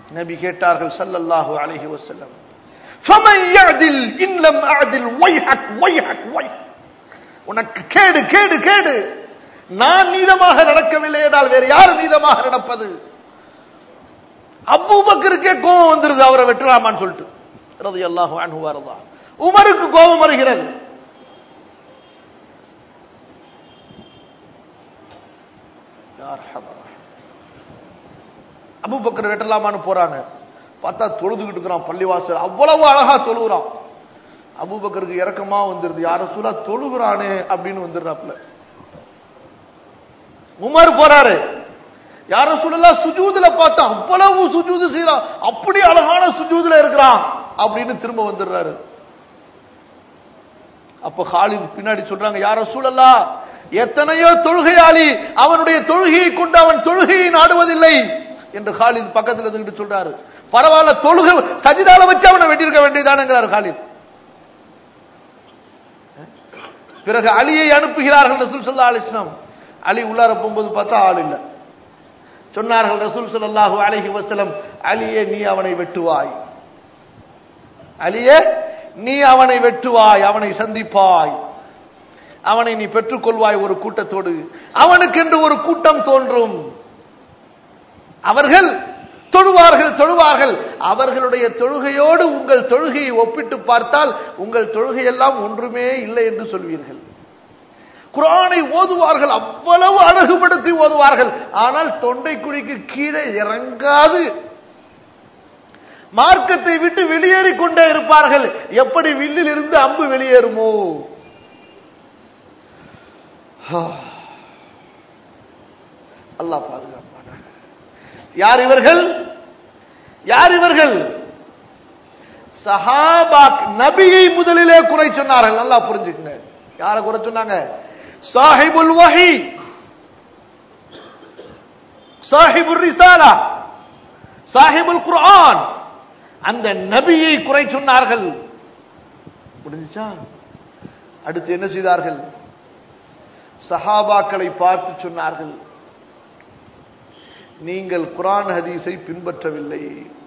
நபி கேட்டார்கள் ஸல்லல்லாஹு அலைஹி வஸல்லம் فمن يعدل ان لم اعدل ويحك ويحك ويحك உனக்கு கேடு கேடு கேடு நான் நீதமாக நடக்கவில்லை என்றால் வேறு யார் நீதமாக நடப்பது அபூபக்கருக்கே கோபம் வந்துருது அவரை வெட்டலாமான்னு சொல்லிட்டு ரலியல்லாஹு அன்ஹு வரதா உமருக்கு கோபம் வருகிறது யார் ஹபரா அபூபக்கர் வெட்டலாமான்னு போறாங்க பார்த்தா தொழுதுகிட்டு இருக்கிறான் பள்ளிவாசல் அவ்வளவு அழகா தொழுகிறான் அபூபக்கருக்கு இறக்கமா வந்துருது யார சூழா தொழுகிறானே அப்படின்னு வந்துடுறாப்புல உமர் போறாரு யார சூழலாம் சுஜூதுல பார்த்தா அவ்வளவு சுஜூது செய்யறான் அப்படி அழகான சுஜூதுல இருக்கிறான் அப்படின்னு திரும்ப வந்துடுறாரு அப்ப ஹாலித் பின்னாடி சொல்றாங்க யார சூழலா எத்தனையோ தொழுகையாளி அவனுடைய தொழுகையை கொண்டு அவன் தொழுகையை நாடுவதில்லை என்று ஹாலித் பக்கத்துல இருந்துகிட்டு சொல்றாரு பரவாயில்ல தொழுகை சஜிதால வச்சு அவனை வெட்டியிருக்க வேண்டியதானுங்கிறார் ஹாலித் பிறகு அலியை அனுப்புகிறார்கள் ரசூல் சல்லா அலிஸ்லாம் அலி உள்ளார போகும்போது பார்த்தா ஆள் இல்லை சொன்னார்கள் ரசூல் ஸல்லல்லாஹு அலைஹி வஸல்லம் அலியே நீ அவனை வெட்டுவாய் அலியே நீ அவனை வெட்டுவாய் அவனை சந்திப்பாய் அவனை நீ பெற்றுக்கொள்வாய் ஒரு கூட்டத்தோடு அவனுக்கென்று ஒரு கூட்டம் தோன்றும் அவர்கள் தொழுவார்கள் தொழுவார்கள் அவர்களுடைய தொழுகையோடு உங்கள் தொழுகையை ஒப்பிட்டு பார்த்தால் உங்கள் தொழுகையெல்லாம் ஒன்றுமே இல்லை என்று சொல்வீர்கள் குரானை ஓதுவார்கள் அவ்வளவு அழகுபடுத்தி ஓதுவார்கள் ஆனால் தொண்டை குழிக்கு கீழே இறங்காது மார்க்கத்தை விட்டு வெளியேறிக் கொண்டே இருப்பார்கள் எப்படி வில்லில் இருந்து அம்பு வெளியேறுமோ அல்லாஹ் பாதுகாப்பான யார் இவர்கள் யார் இவர்கள் சஹாபாக் நபியை முதலிலே குறை சொன்னார்கள் நல்லா புரிஞ்சுக்கங்க யாரை குறை சொன்னாங்க சாஹிபுல் வஹி சாஹிபுல் ரிசாலா சாஹிபுல் குர்ஆன் அந்த நபியை குறை சொன்னார்கள் முடிஞ்சுச்சா அடுத்து என்ன செய்தார்கள் சஹாபாக்களை பார்த்து சொன்னார்கள் நீங்கள் குரான் ஹதீஸை பின்பற்றவில்லை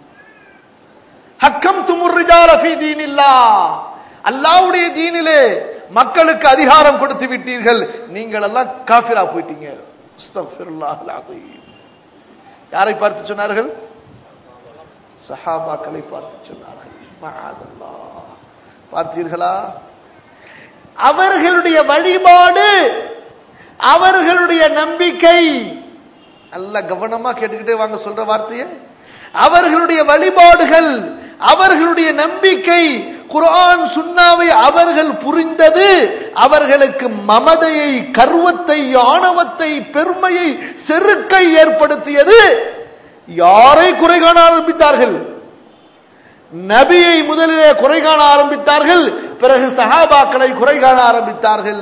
ஹக்கம் துமுர்ரிஜால ஃபீ தீனில்லா அல்லாஹ்வுடைய தீனிலே மக்களுக்கு அதிகாரம் கொடுத்து விட்டீர்கள் நீங்கள் எல்லாம் காஃபிரா போயிட்டீங்க அஸ்தக்ஃபிருல்லாஹ் அலீம் யாரை பார்த்து சொன்னார்கள் சஹாபாக்களை பார்த்து சொன்னார்கள் மஆதல்லாஹ் பார்த்தீர்களா அவர்களுடைய வழிபாடு அவர்களுடைய நம்பிக்கை நல்ல கவனமா கேட்டுக்கிட்டே வாங்க சொல்ற வார்த்தையை அவர்களுடைய வழிபாடுகள் அவர்களுடைய நம்பிக்கை குர்ஆன் சுன்னாவை அவர்கள் புரிந்தது அவர்களுக்கு மமதையை கர்வத்தை ஆணவத்தை பெருமையை செருக்கை ஏற்படுத்தியது யாரை குறை காண ஆரம்பித்தார்கள் நபியை முதலிலே குறை காண ஆரம்பித்தார்கள் பிறகு சஹாபாக்களை குறை காண ஆரம்பித்தார்கள்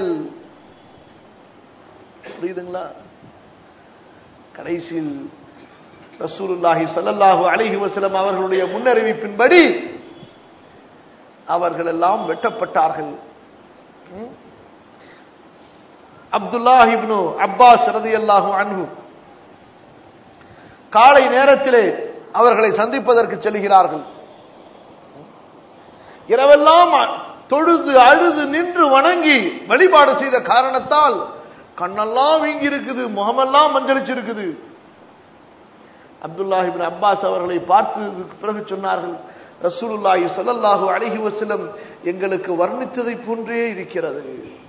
புரியுதுங்களா கடைசியில் ரசூலுல்லாஹி ஸல்லல்லாஹு அலைஹி வஸல்லம் அவர்களுடைய முன்னறிவிப்பின்படி அவர்கள் எல்லாம் வெட்டப்பட்டார்கள் ம்? அப்துல்லாஹ் இப்னு அப்பாஸ் ரதியல்லாஹு அன்ஹு காலை நேரத்திலே அவர்களை சந்திப்பதற்கு செல்கிறார்கள் இரவெல்லாம் தொழுது அழுது நின்று வணங்கி வழிபாடு செய்த காரணத்தால் கண்ணெல்லாம் வீங்கி இருக்குது முகமெல்லாம் மஞ்சளிச்சிருக்குது அப்துல்லாஹி இப்னு அப்பாஸ் அவர்களை பார்த்ததுக்கு பிறகு சொன்னார்கள் ரசூலுல்லாஹி ஸல்லல்லாஹு அலைஹி வஸல்லம் எங்களுக்கு வர்ணித்ததை போன்றே இருக்கிறது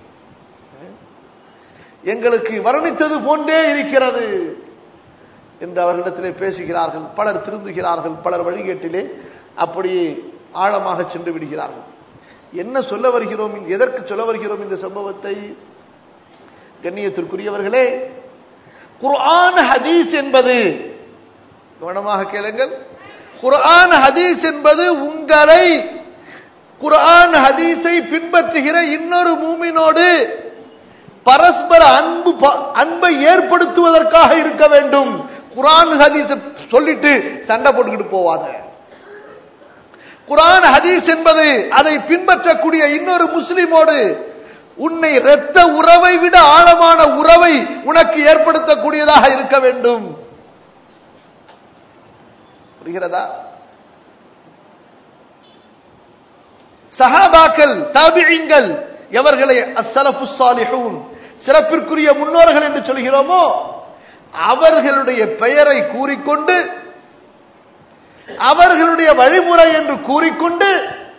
எங்களுக்கு வர்ணித்தது போன்றே இருக்கிறது என்று அவர்களிடத்திலே பேசுகிறார்கள் பலர் திருந்துகிறார்கள் பலர் வழிகேட்டிலே அப்படியே ஆழமாக சென்று விடுகிறார்கள் என்ன சொல்ல வருகிறோம் எதற்கு சொல்ல வருகிறோம் இந்த சம்பவத்தை கண்ணியத்திற்குரியவர்களே குர்ஆன் ஹதீஸ் என்பது கவனமாக கேளுங்கள் குர்ஆன் ஹதீஸ் என்பது உங்களை குர்ஆன் ஹதீஸை பின்பற்றுகிற இன்னொரு மூமினோடு பரஸ்பர அன்பு ப- அன்பை ஏற்படுத்துவதற்காக இருக்க வேண்டும் குர்ஆன் ஹதீஸ் சொல்லிட்டு சண்டை போட்டுக்கிட்டு போவாத குர்ஆன் ஹதீஸ் என்பது அதை பின்பற்றக்கூடிய இன்னொரு முஸ்லிமோடு உன்னை இரத்த உறவை விட ஆழமான உறவை உனக்கு ஏற்படுத்தக்கூடியதாக இருக்க வேண்டும் புரிகிறதா சஹாபாக்கள் தாபிழிங்கள் எவர்களை அஸ்ஸலஃபு சாலிஹூன் சிறப்பிற்குரிய முன்னோர்கள் என்று சொல்கிறோமோ அவர்களுடைய பெயரை கூறிக்கொண்டு அவர்களுடைய வழிமுறை என்று கூறிக்கொண்டு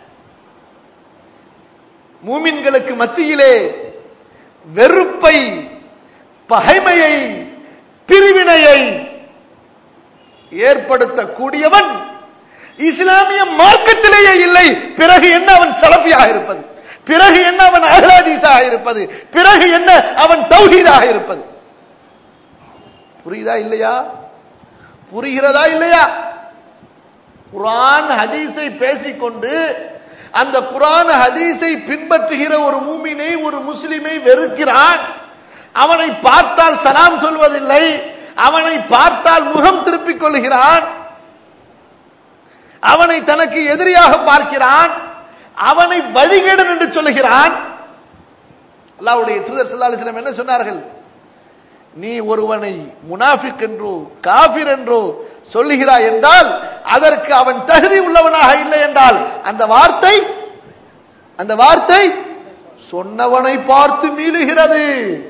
மூமின்களுக்கு மத்தியிலே வெறுப்பை பகைமையை பிரிவினையை ஏற்படுத்தக்கூடியவன் இஸ்லாமிய மார்க்கத்திலேயே இல்லை பிறகு என்ன அவன் சலபியாக இருப்பது பிறகு என்ன அவன் அகலாதீஸாக இருப்பது பிறகு என்ன அவன் தௌஹீதாக இருப்பது புரியுதா இல்லையா புரிகிறதா இல்லையா குரான் ஹதீஸை பேசிக்கொண்டு அந்த குரான் ஹதீஸை பின்பற்றுகிற ஒரு மூமினை ஒரு முஸ்லிமை வெறுக்கிறான் அவனை பார்த்தால் சலாம் சொல்வதில்லை அவனை பார்த்தால் முகம் திருப்பிக் கொள்கிறான் அவனை தனக்கு எதிரியாக பார்க்கிறான் அவனை வழிகேடன் என்று சொல்லுகிறான் அல்லாவுடைய தூதர் சல்லாஹிஸ்லம் என்ன சொன்னார்கள் நீ ஒருவனை முனாஃபிக் என்றோ காபிர் என்றோ சொல்லுகிறாய் என்றால் அதற்கு அவன் தகுதி உள்ளவனாக இல்லை என்றால் அந்த வார்த்தை அந்த வார்த்தை சொன்னவனை பார்த்து மீளுகிறது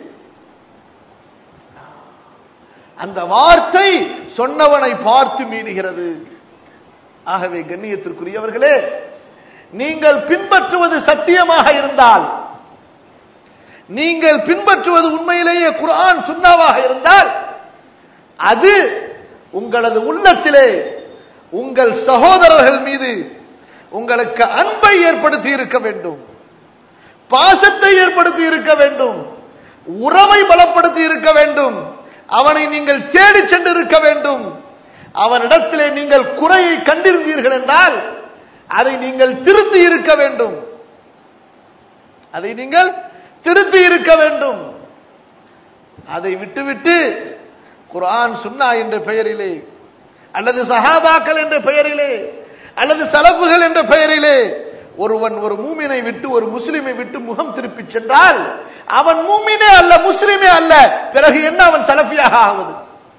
அந்த வார்த்தை சொன்னவனை பார்த்து மீளுகிறது ஆகவே கண்ணியத்திற்குரியவர்களே நீங்கள் பின்பற்றுவது சத்தியமாக இருந்தால் நீங்கள் பின்பற்றுவது உண்மையிலேயே குரான் சுண்ணாவாக இருந்தால் அது உங்களது உள்ளத்திலே உங்கள் சகோதரர்கள் மீது உங்களுக்கு அன்பை ஏற்படுத்தி இருக்க வேண்டும் பாசத்தை ஏற்படுத்தி இருக்க வேண்டும் உறவை பலப்படுத்தி இருக்க வேண்டும் அவனை நீங்கள் தேடி சென்று இருக்க வேண்டும் அவனிடத்திலே நீங்கள் குறையை கண்டிருந்தீர்கள் என்றால் அதை நீங்கள் திருத்தி இருக்க வேண்டும் அதை நீங்கள் திருத்தி இருக்க வேண்டும் அதை விட்டுவிட்டு குரான் சுன்னா என்ற பெயரிலே அல்லது சஹாபாக்கள் என்ற பெயரிலே அல்லது சலப்புகள் என்ற பெயரிலே ஒருவன் ஒரு மூமினை விட்டு ஒரு முஸ்லிமை விட்டு முகம் திருப்பி சென்றால் அவன் மூமினே அல்ல முஸ்லிமே அல்ல பிறகு என்ன அவன் சலஃபியாக ஆகுவது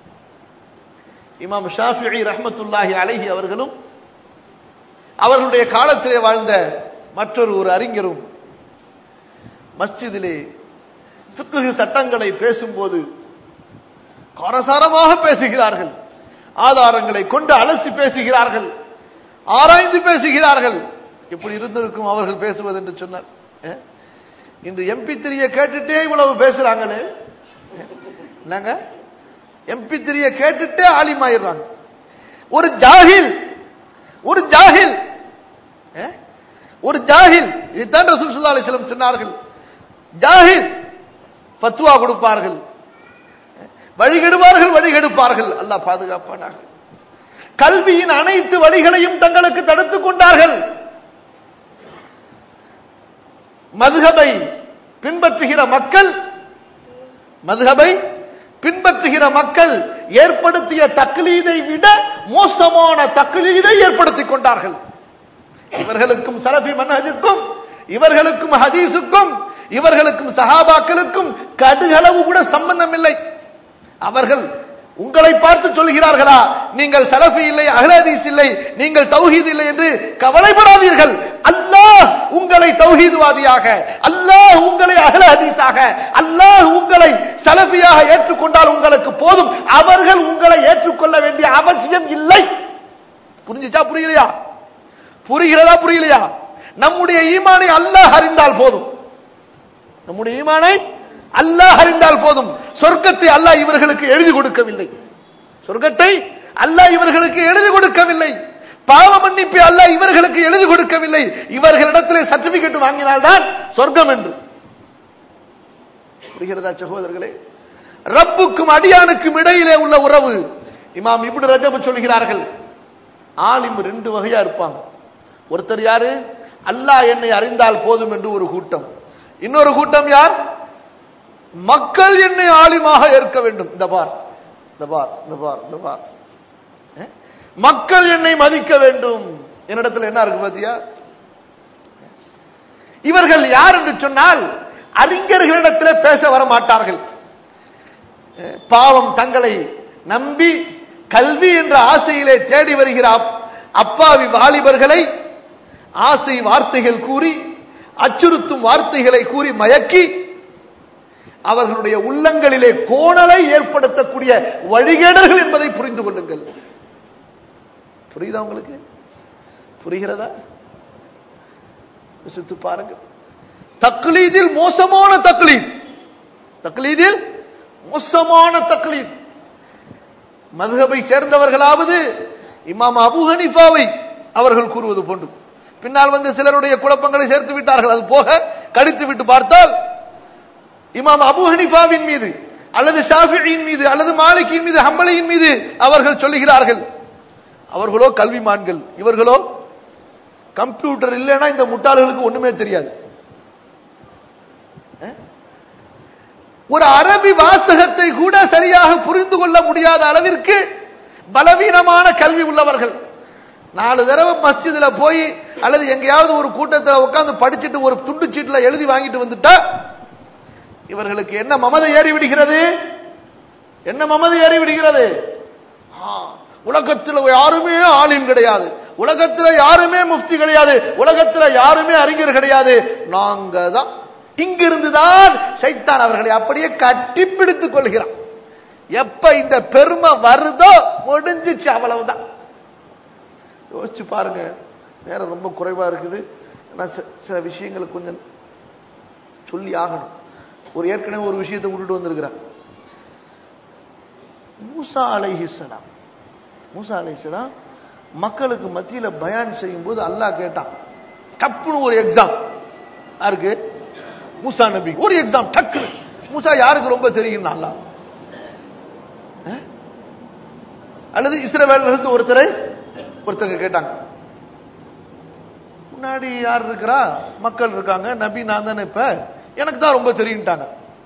இமாம் ஷாஃபி ரஹமத்துல்லாஹி அலைஹி அவர்களும் அவர்களுடைய காலத்திலே வாழ்ந்த மற்றொரு ஒரு அறிஞரும் மஸ்ஜிதிலே ஃபிக்ஹ் சட்டங்களை பேசும்போது காரசாரமாக பேசுகிறார்கள் ஆதாரங்களை கொண்டு அலசி பேசுகிறார்கள் ஆராய்ந்து பேசுகிறார்கள் எப்படி இருந்திருக்கும் அவர்கள் பேசுவது என்று சொன்னார் இன்று எம்பி திரிய கேட்டுட்டே இவ்வளவு பேசுறாங்களே என்னங்க எம்பி திரிய கேட்டுட்டே ஆலிமாயிடுறாங்க ஒரு ஜாகில் ஒரு ஜாகில் ஒரு ஜாகில் இதுதான் ரசூல் சுல்லா அலிஸ்லம் சொன்னார்கள் ஜாகில் பத்துவா கொடுப்பார்கள் வழிகெடுவார்கள் வழிகெடுப்பார்கள் அல்லாஹ் பாதுகாப்பானாக கல்வியின் அனைத்து வழிகளையும் தங்களுக்கு தடுத்துக் கொண்டார்கள் மதுகபை பின்பற்றுகிற மக்கள் மதுகபை பின்பற்றுகிற மக்கள் ஏற்படுத்திய தக்லீதை விட மோசமான தக்லீதை ஏற்படுத்திக் கொண்டார்கள் இவர்களுக்கும் சலபி மன்னஹஜுக்கும் இவர்களுக்கும் ஹதீஸுக்கும் இவர்களுக்கும் சஹாபாக்களுக்கும் கடுகளவு கூட சம்பந்தம் இல்லை அவர்கள் உங்களை பார்த்து சொல்கிறார்களா நீங்கள் சலஃபி இல்லை அகலதீஸ் இல்லை நீங்கள் தௌஹீத் இல்லை என்று கவலைப்படாதீர்கள் அல்லாஹ் உங்களை தௌஹீதுவாதியாக அல்லாஹ் உங்களை அகல ஹதீஸாக அல்லாஹ் உங்களை சலஃபியாக ஏற்றுக்கொண்டால் உங்களுக்கு போதும் அவர்கள் உங்களை ஏற்றுக்கொள்ள வேண்டிய அவசியம் இல்லை புரிஞ்சுச்சா புரியலையா புரிகிறதா புரியலையா நம்முடைய ஈமானை அல்லாஹ் அறிந்தால் போதும் நம்முடைய ஈமானை அல்லாஹ் அறிந்தால் போதும் சொர்க்கத்தை அல்லாஹ் இவர்களுக்கு எழுதி கொடுக்கவில்லை சொர்க்கத்தை அல்லாஹ் இவர்களுக்கு எழுதி கொடுக்கவில்லை பாவ மன்னிப்பை அல்லாஹ் இவர்களுக்கு எழுதி கொடுக்கவில்லை இவர்களிடத்திலே சர்டிபிகேட் வாங்கினால்தான் சொர்க்கம் என்று புரிகிறதா சகோதரர்களே ரப்புக்கும் அடியானுக்கும் இடையிலே உள்ள உறவு இமாம் இப்னு ரஜப் சொல்கிறார்கள் ஆலிம் ரெண்டு வகையா இருப்பாங்க ஒருத்தர் யாரு அல்லாஹ் என்னை அறிந்தால் போதும் என்று ஒரு கூட்டம் இன்னொரு கூட்டம் யார் மக்கள் என்னை ஆலிமாக ஏற்க வேண்டும் இந்த பார் இந்த பார் இந்த பார் இந்த பார் மக்கள் என்னை மதிக்க வேண்டும் என்னிடத்தில் என்ன இருக்கு பாத்தியா இவர்கள் யார் என்று சொன்னால் அறிஞர்களிடத்தில் பேச வர மாட்டார்கள் பாவம் தங்களை நம்பி கல்வி என்ற ஆசையிலே தேடி வருகிற அப்- அப்பாவி வாலிபர்களை ஆசை வார்த்தைகள் கூறி அச்சுறுத்தும் வார்த்தைகளை கூறி மயக்கி அவர்களுடைய உள்ளங்களிலே கோணலை ஏற்படுத்தக்கூடிய வழிகேடர்கள் என்பதை புரிந்து கொள்ளுங்கள் புரியுதா உங்களுக்கு புரிகிறதா யோசித்து பாருங்க தக்லீதில் மோசமான தக்லீத் தக்லீதில் மோசமான தக்லீத் மதுஹபை சேர்ந்தவர்களாவது இமாம் அபு ஹனிஃபாவை அவர்கள் கூறுவது போன்று பின்னால் வந்து சிலருடைய குழப்பங்களை சேர்த்து விட்டார்கள் அது போக கடித்து விட்டு பார்த்தால் இமாம் அபு ஹனிஃபாவின் மீது அல்லது ஷாஃபியின் மீது அல்லது மாலிக்கின் மீது ஹம்பலியின் மீது அவர்கள் சொல்லுகிறார்கள் அவர்களோ கல்விமான்கள் இவர்களோ கம்ப்யூட்டர் இல்லைன்னா இந்த முட்டாள்களுக்கு ஒண்ணுமே தெரியாது அஹ்? ஒரு அரபி வாசகத்தை கூட சரியாக புரிந்து கொள்ள முடியாத அளவிற்கு பலவீனமான கல்வி உள்ளவர்கள் நாலு தடவை மஸ்ஜிதுல போய் அல்லது எங்கேயாவது ஒரு கூட்டத்தில் உட்கார்ந்து படிச்சுட்டு ஒரு துண்டு சீட்டுல எழுதி வாங்கிட்டு வந்துட்டா இவர்களுக்கு என்ன மமதை ஏறி விடுகிறது என்ன மமதை ஏறி விடுகிறது ஆ, உலகத்தில் யாருமே ஆலிம் கிடையாது உலகத்தில் யாருமே முஃப்தி கிடையாது உலகத்தில் யாருமே அறிஞர் கிடையாது நாங்க தான் இங்கிருந்து தான் சைத்தான் அவர்களை அப்படியே கட்டிப்பிடித்துக் கொள்கிறான் எப்ப இந்த பெருமை வருதோ முடிஞ்சிச்சு அவ்வளவுதான் யோசிச்சு பாருங்க நேரம் ரொம்ப குறைவா இருக்குது நான் சி- சில விஷயங்களை கொஞ்சம் சொல்லி ஆகணும் ஒரு ஏற்கனவே ஒரு விஷயத்தை விட்டுட்டு வந்திருக்கிறேன் மூசா அலைஹிஸ்ஸலாம் மூசா அலைஹிஸ்ஸலாம் மக்களுக்கு மத்தியில பயான் செய்யும் போது அல்லாஹ் கேட்டான் டப்புன்னு ஒரு எக்ஸாம் யாருக்கு மூசா நபி ஒரு எக்ஸாம் டக்குன்னு மூசா யாருக்கு ரொம்ப தெரியும் அல்லாஹ் அஹ்? அல்லது இஸ்ரவேல்ல இருந்து ஒருத்தரை ஒருத்தங்க கேட்டாங்க முன்னாடி யார் இருக்கிறா மக்கள் இருக்காங்க நபி நான் தானே இப்ப எனக்கு தான் ரொம்ப தெரியும்ட்டாங்க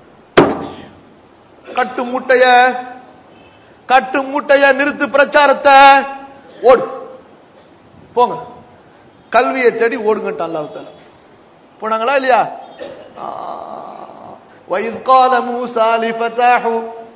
கட்டு மூட்டைய கட்டு மூட்டைய நிறுத்து பிரச்சாரத்தை ஓடு போங்க கல்வியை தேடி ஓடுங்கட்டான் அல்லாஹ் தாலா போனாங்களா இல்லையா وَإِذْ قَالَ مُوسَى لِفَتَاهُ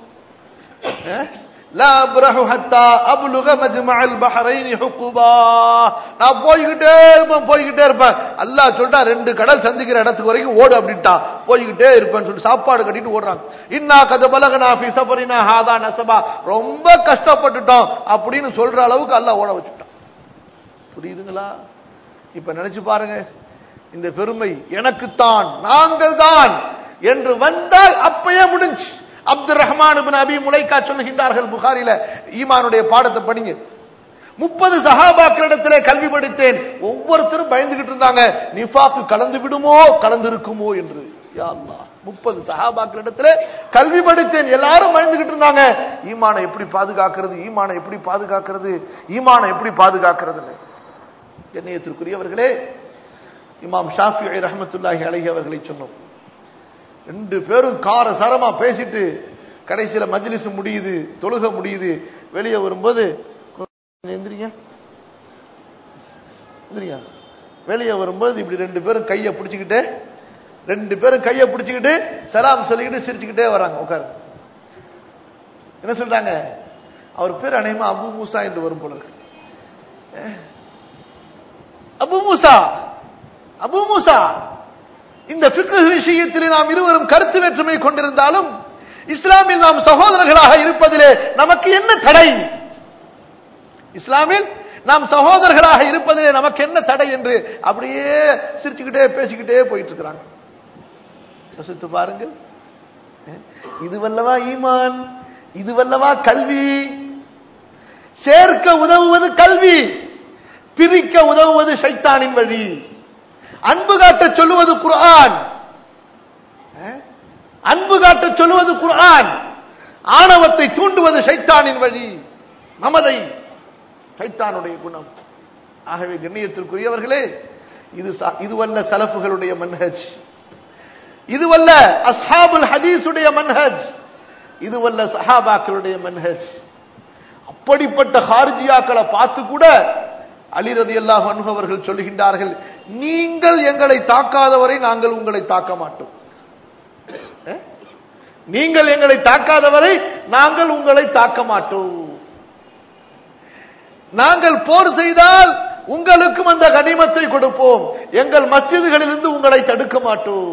லா அப்ரஹு ஹத்தா அப்லுக மஜ்மஅல் பஹரைனி ஹுகுபா நான் போய்கிட்டே இருப்பேன் போய்கிட்டே இருப்பேன் அல்லாஹ் சொல்லிட்டா ரெண்டு கடல் சந்திக்கிற இடத்துக்கு வரைக்கும் ஓடு அப்படின்ட்டான் போய்கிட்டே இருப்பேன்னு சொல்லிட்டு சாப்பாடு கட்டிட்டு ஓடுறாங்க இன்னா கத பலகனா ஃபி சஃபரினா ஹாதா நசபா ரொம்ப கஷ்டப்பட்டுட்டோம் அப்படின்னு சொல்ற அளவுக்கு அல்லாஹ் ஓட வச்சுட்டான் புரியுதுங்களா இப்ப நினைச்சு பாருங்க இந்த பெருமை எனக்குத்தான் நாங்கள் தான் என்று வந்தால் அப்பயே முடிஞ்சு அப்துல் ரஹ்மான் இப்னு அபி முலைக்கா சொல்லுகின்றார்கள் புகாரில ஈமானுடைய பாடத்தை படிங்க முப்பது சஹாபாக்களிடத்திலே கல்வி படித்தேன் ஒவ்வொருத்தரும் பயந்துகிட்டு இருந்தாங்க நிஃபாக்கு கலந்து விடுமோ கலந்து இருக்குமோ என்று யா அல்லாஹ் முப்பது சஹாபாக்களிடத்திலே கல்வி படித்தேன் எல்லாரும் பயந்துகிட்டு இருந்தாங்க ஈமானை எப்படி பாதுகாக்கிறது ஈமானை எப்படி பாதுகாக்கிறது ஈமானை எப்படி பாதுகாக்கிறது கண்ணியத்திற்குரியவர்களே இமாம் ஷாஃபி ரஹமத்துல்லாஹி அலைஹி அவர்களை சொன்னோம் ரெண்டு பேரும் கார சரமா பேசிட்டு கடைசியில மஜ்லிஸ் முடியுது தொழுக முடியுது வெளியே வரும்போது கொஞ்சம் எந்திரிங்க எந்திரிங்க வெளியே வரும்போது இப்படி ரெண்டு பேரும் கையை பிடிச்சுக்கிட்டு ரெண்டு பேரும் கையை பிடிச்சுக்கிட்டு சலாம் சொல்லிக்கிட்டு சிரிச்சுக்கிட்டே வராங்க உட்காருங்க என்ன சொல்றாங்க அவர் பேர் அநேகமா அபு மூசா என்று வரும் போல இருக்கு அபு மூசா அபு மூசா இந்த ஃபிக்ஹ் விஷயத்தில் நாம் இருவரும் கருத்து வேற்றுமை கொண்டிருந்தாலும் இஸ்லாமில் நாம் சகோதரர்களாக இருப்பதிலே நமக்கு என்ன தடை இஸ்லாமில் நாம் சகோதரர்களாக இருப்பதிலே நமக்கு என்ன தடை என்று அப்படியே சிரிச்சுக்கிட்டே பேசிக்கிட்டே போயிட்டு இருக்கிறாங்க யோசித்து பாருங்கள் இதுவல்லவா ஈமான் இதுவல்லவா கல்வி சேர்க்க உதவுவது கல்வி பிரிக்க உதவுவது சைத்தானின் வழி அன்பு காட்ட சொல்லுவது குர்ஆன் அன்பு காட்ட சொல்லுவது குர்ஆன் ஆணவத்தை தூண்டுவது சைத்தானின் வழி மமதை சைத்தானுடைய குணம் ஆகவே கண்ணியத்திற்குரியவர்களே இது இதுவல்ல சலப்புகளுடைய மன்ஹஜ் இதுவல்ல அஸ்ஹாபுல் ஹதீஸுடைய மன்ஹஜ் இதுவல்ல சஹாபாக்களுடைய மன்ஹஜ் அப்படிப்பட்ட ஹார்ஜியாக்களை பார்த்து கூட அலிரதி அல்லாஹ் அவர்கள் சொல்லுகின்றார்கள் நீங்கள் எங்களை தாக்காதவரை நாங்கள் உங்களை தாக்க மாட்டோம் நீங்கள் எங்களை தாக்காதவரை நாங்கள் உங்களை தாக்க மாட்டோம் நாங்கள் போர் செய்தால் உங்களுக்கும் அந்த கனிமத்தை கொடுப்போம் எங்கள் மஸ்ஜிதுகளிலிருந்து உங்களை தடுக்க மாட்டோம்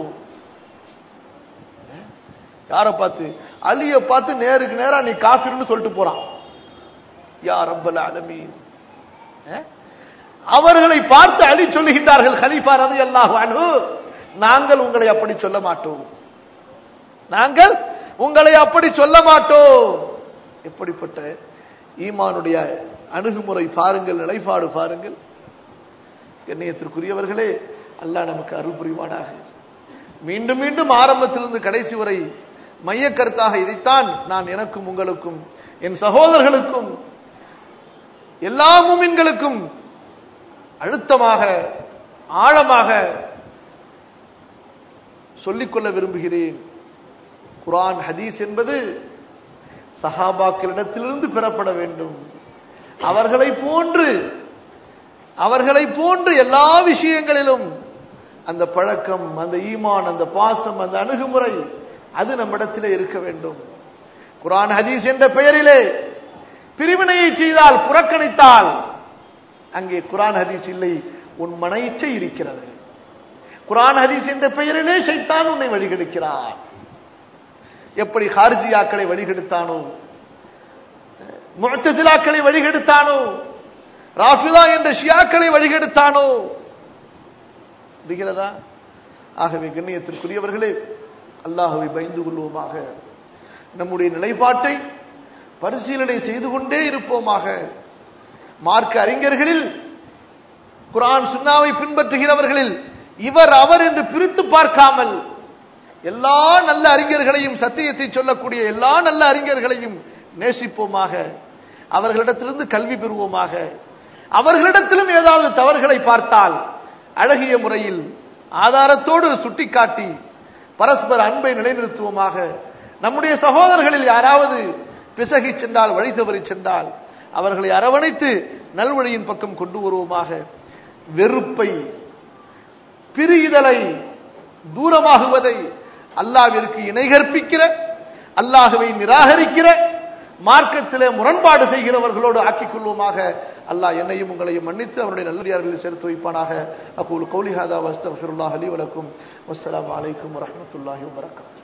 யார பார்த்து அலிய பார்த்து நேருக்கு நேரா நீ காஃபிர்னு சொல்லிட்டு போறான் யா ரப்பல் ஆலமீன் அஹ்? அவர்களை பார்த்து அலி சொல்லுகின்றார்கள் ஹலீஃபா ரதி அல்லாஹ் நாங்கள் உங்களை அப்படி சொல்ல மாட்டோம் நாங்கள் உங்களை அப்படி சொல்ல மாட்டோம் எப்படிப்பட்ட ஈமானுடைய அணுகுமுறை பாருங்கள் நிலைப்பாடு பாருங்கள் கண்ணியத்திற்குரியவர்களே அல்லாஹ் நமக்கு அருள் புரிவானாக மீண்டும் மீண்டும் ஆரம்பத்திலிருந்து கடைசி வரை மையக்கருத்தாக இதைத்தான் நான் எனக்கும் உங்களுக்கும் என் சகோதரர்களுக்கும் எல்லா முமின்களுக்கும் அழுத்தமாக ஆழமாக சொல்லிக்கொள்ள விரும்புகிறேன் குர்ஆன் ஹதீஸ் என்பது சஹாபாக்களிடத்திலிருந்து பெறப்பட வேண்டும் அவர்களை போன்று அவர்களை போன்று எல்லா விஷயங்களிலும் அந்த பழக்கம் அந்த ஈமான் அந்த பாசம் அந்த அணுகுமுறை அது நம்மிடத்திலே இருக்க வேண்டும் குர்ஆன் ஹதீஸ் என்ற பெயரிலே பிரிவினையை செய்தால் புறக்கணித்தால் அங்கே குர்ஆன் ஹதீஸ் இல்லை உன் மன இச்சை இருக்கிறது குர்ஆன் ஹதீஸ் என்ற பெயரிலே ஷைத்தான் உன்னை வழிகெடுக்கிறார் எப்படி ஹார்ஜியாக்களை வழிகெடுத்தானோ முஅத்தசிலாக்களை வழிகெடுத்தானோ ராஃபிதா என்ற ஷியாக்களை வழிகெடுத்தானோ இருக்கிறதா ஆகவே கண்ணியத்திற்குரியவர்களே அல்லாஹ்வை பயந்து கொள்வோமாக நம்முடைய நிலைப்பாட்டை பரிசீலனை செய்து கொண்டே இருப்போமாக மார்க்க அறிஞர்களில் குர்ஆன் சுன்னாவை பின்பற்றுகிறவர்களில் இவர் அவர் என்று பிரித்து பார்க்காமல் எல்லா நல்ல அறிஞர்களையும் சத்தியத்தை சொல்லக்கூடிய எல்லா நல்ல அறிஞர்களையும் நேசிப்போமாக அவர்களிடத்திலிருந்து கல்வி பெறுவோமாக அவர்களிடத்திலும் ஏதாவது தவறுகளை பார்த்தால் அழகிய முறையில் ஆதாரத்தோடு சுட்டிக்காட்டி பரஸ்பர அன்பை நிலைநிறுத்துவோமாக நம்முடைய சகோதரர்களில் யாராவது பிசகி சென்றால் வழி தவறி சென்றால் அவர்களை அரவணைத்து நல்வழியின் பக்கம் கொண்டு வருவோமாக வெறுப்பை பிரிதலை தூரமாகுவதை அல்லாவிற்கு இணை கற்பிக்கிற அல்லாஹுவை நிராகரிக்கிற மார்க்கத்திலே முரண்பாடு செய்கிறவர்களோடு ஆக்கிக் கொள்வோமாக அல்லாஹ் என்னையும் உங்களையும் மன்னித்து அவருடைய நல்லடியார்களில் சேர்த்து வைப்பானாக அக்கூல் கௌலிஹாதா வஸ்தஃபிருல்லாஹ் அலி வலக்கும் வஸ்ஸலாமு அலைக்கும் வரஹ்மத்துல்லாஹி வபரகாத்துஹு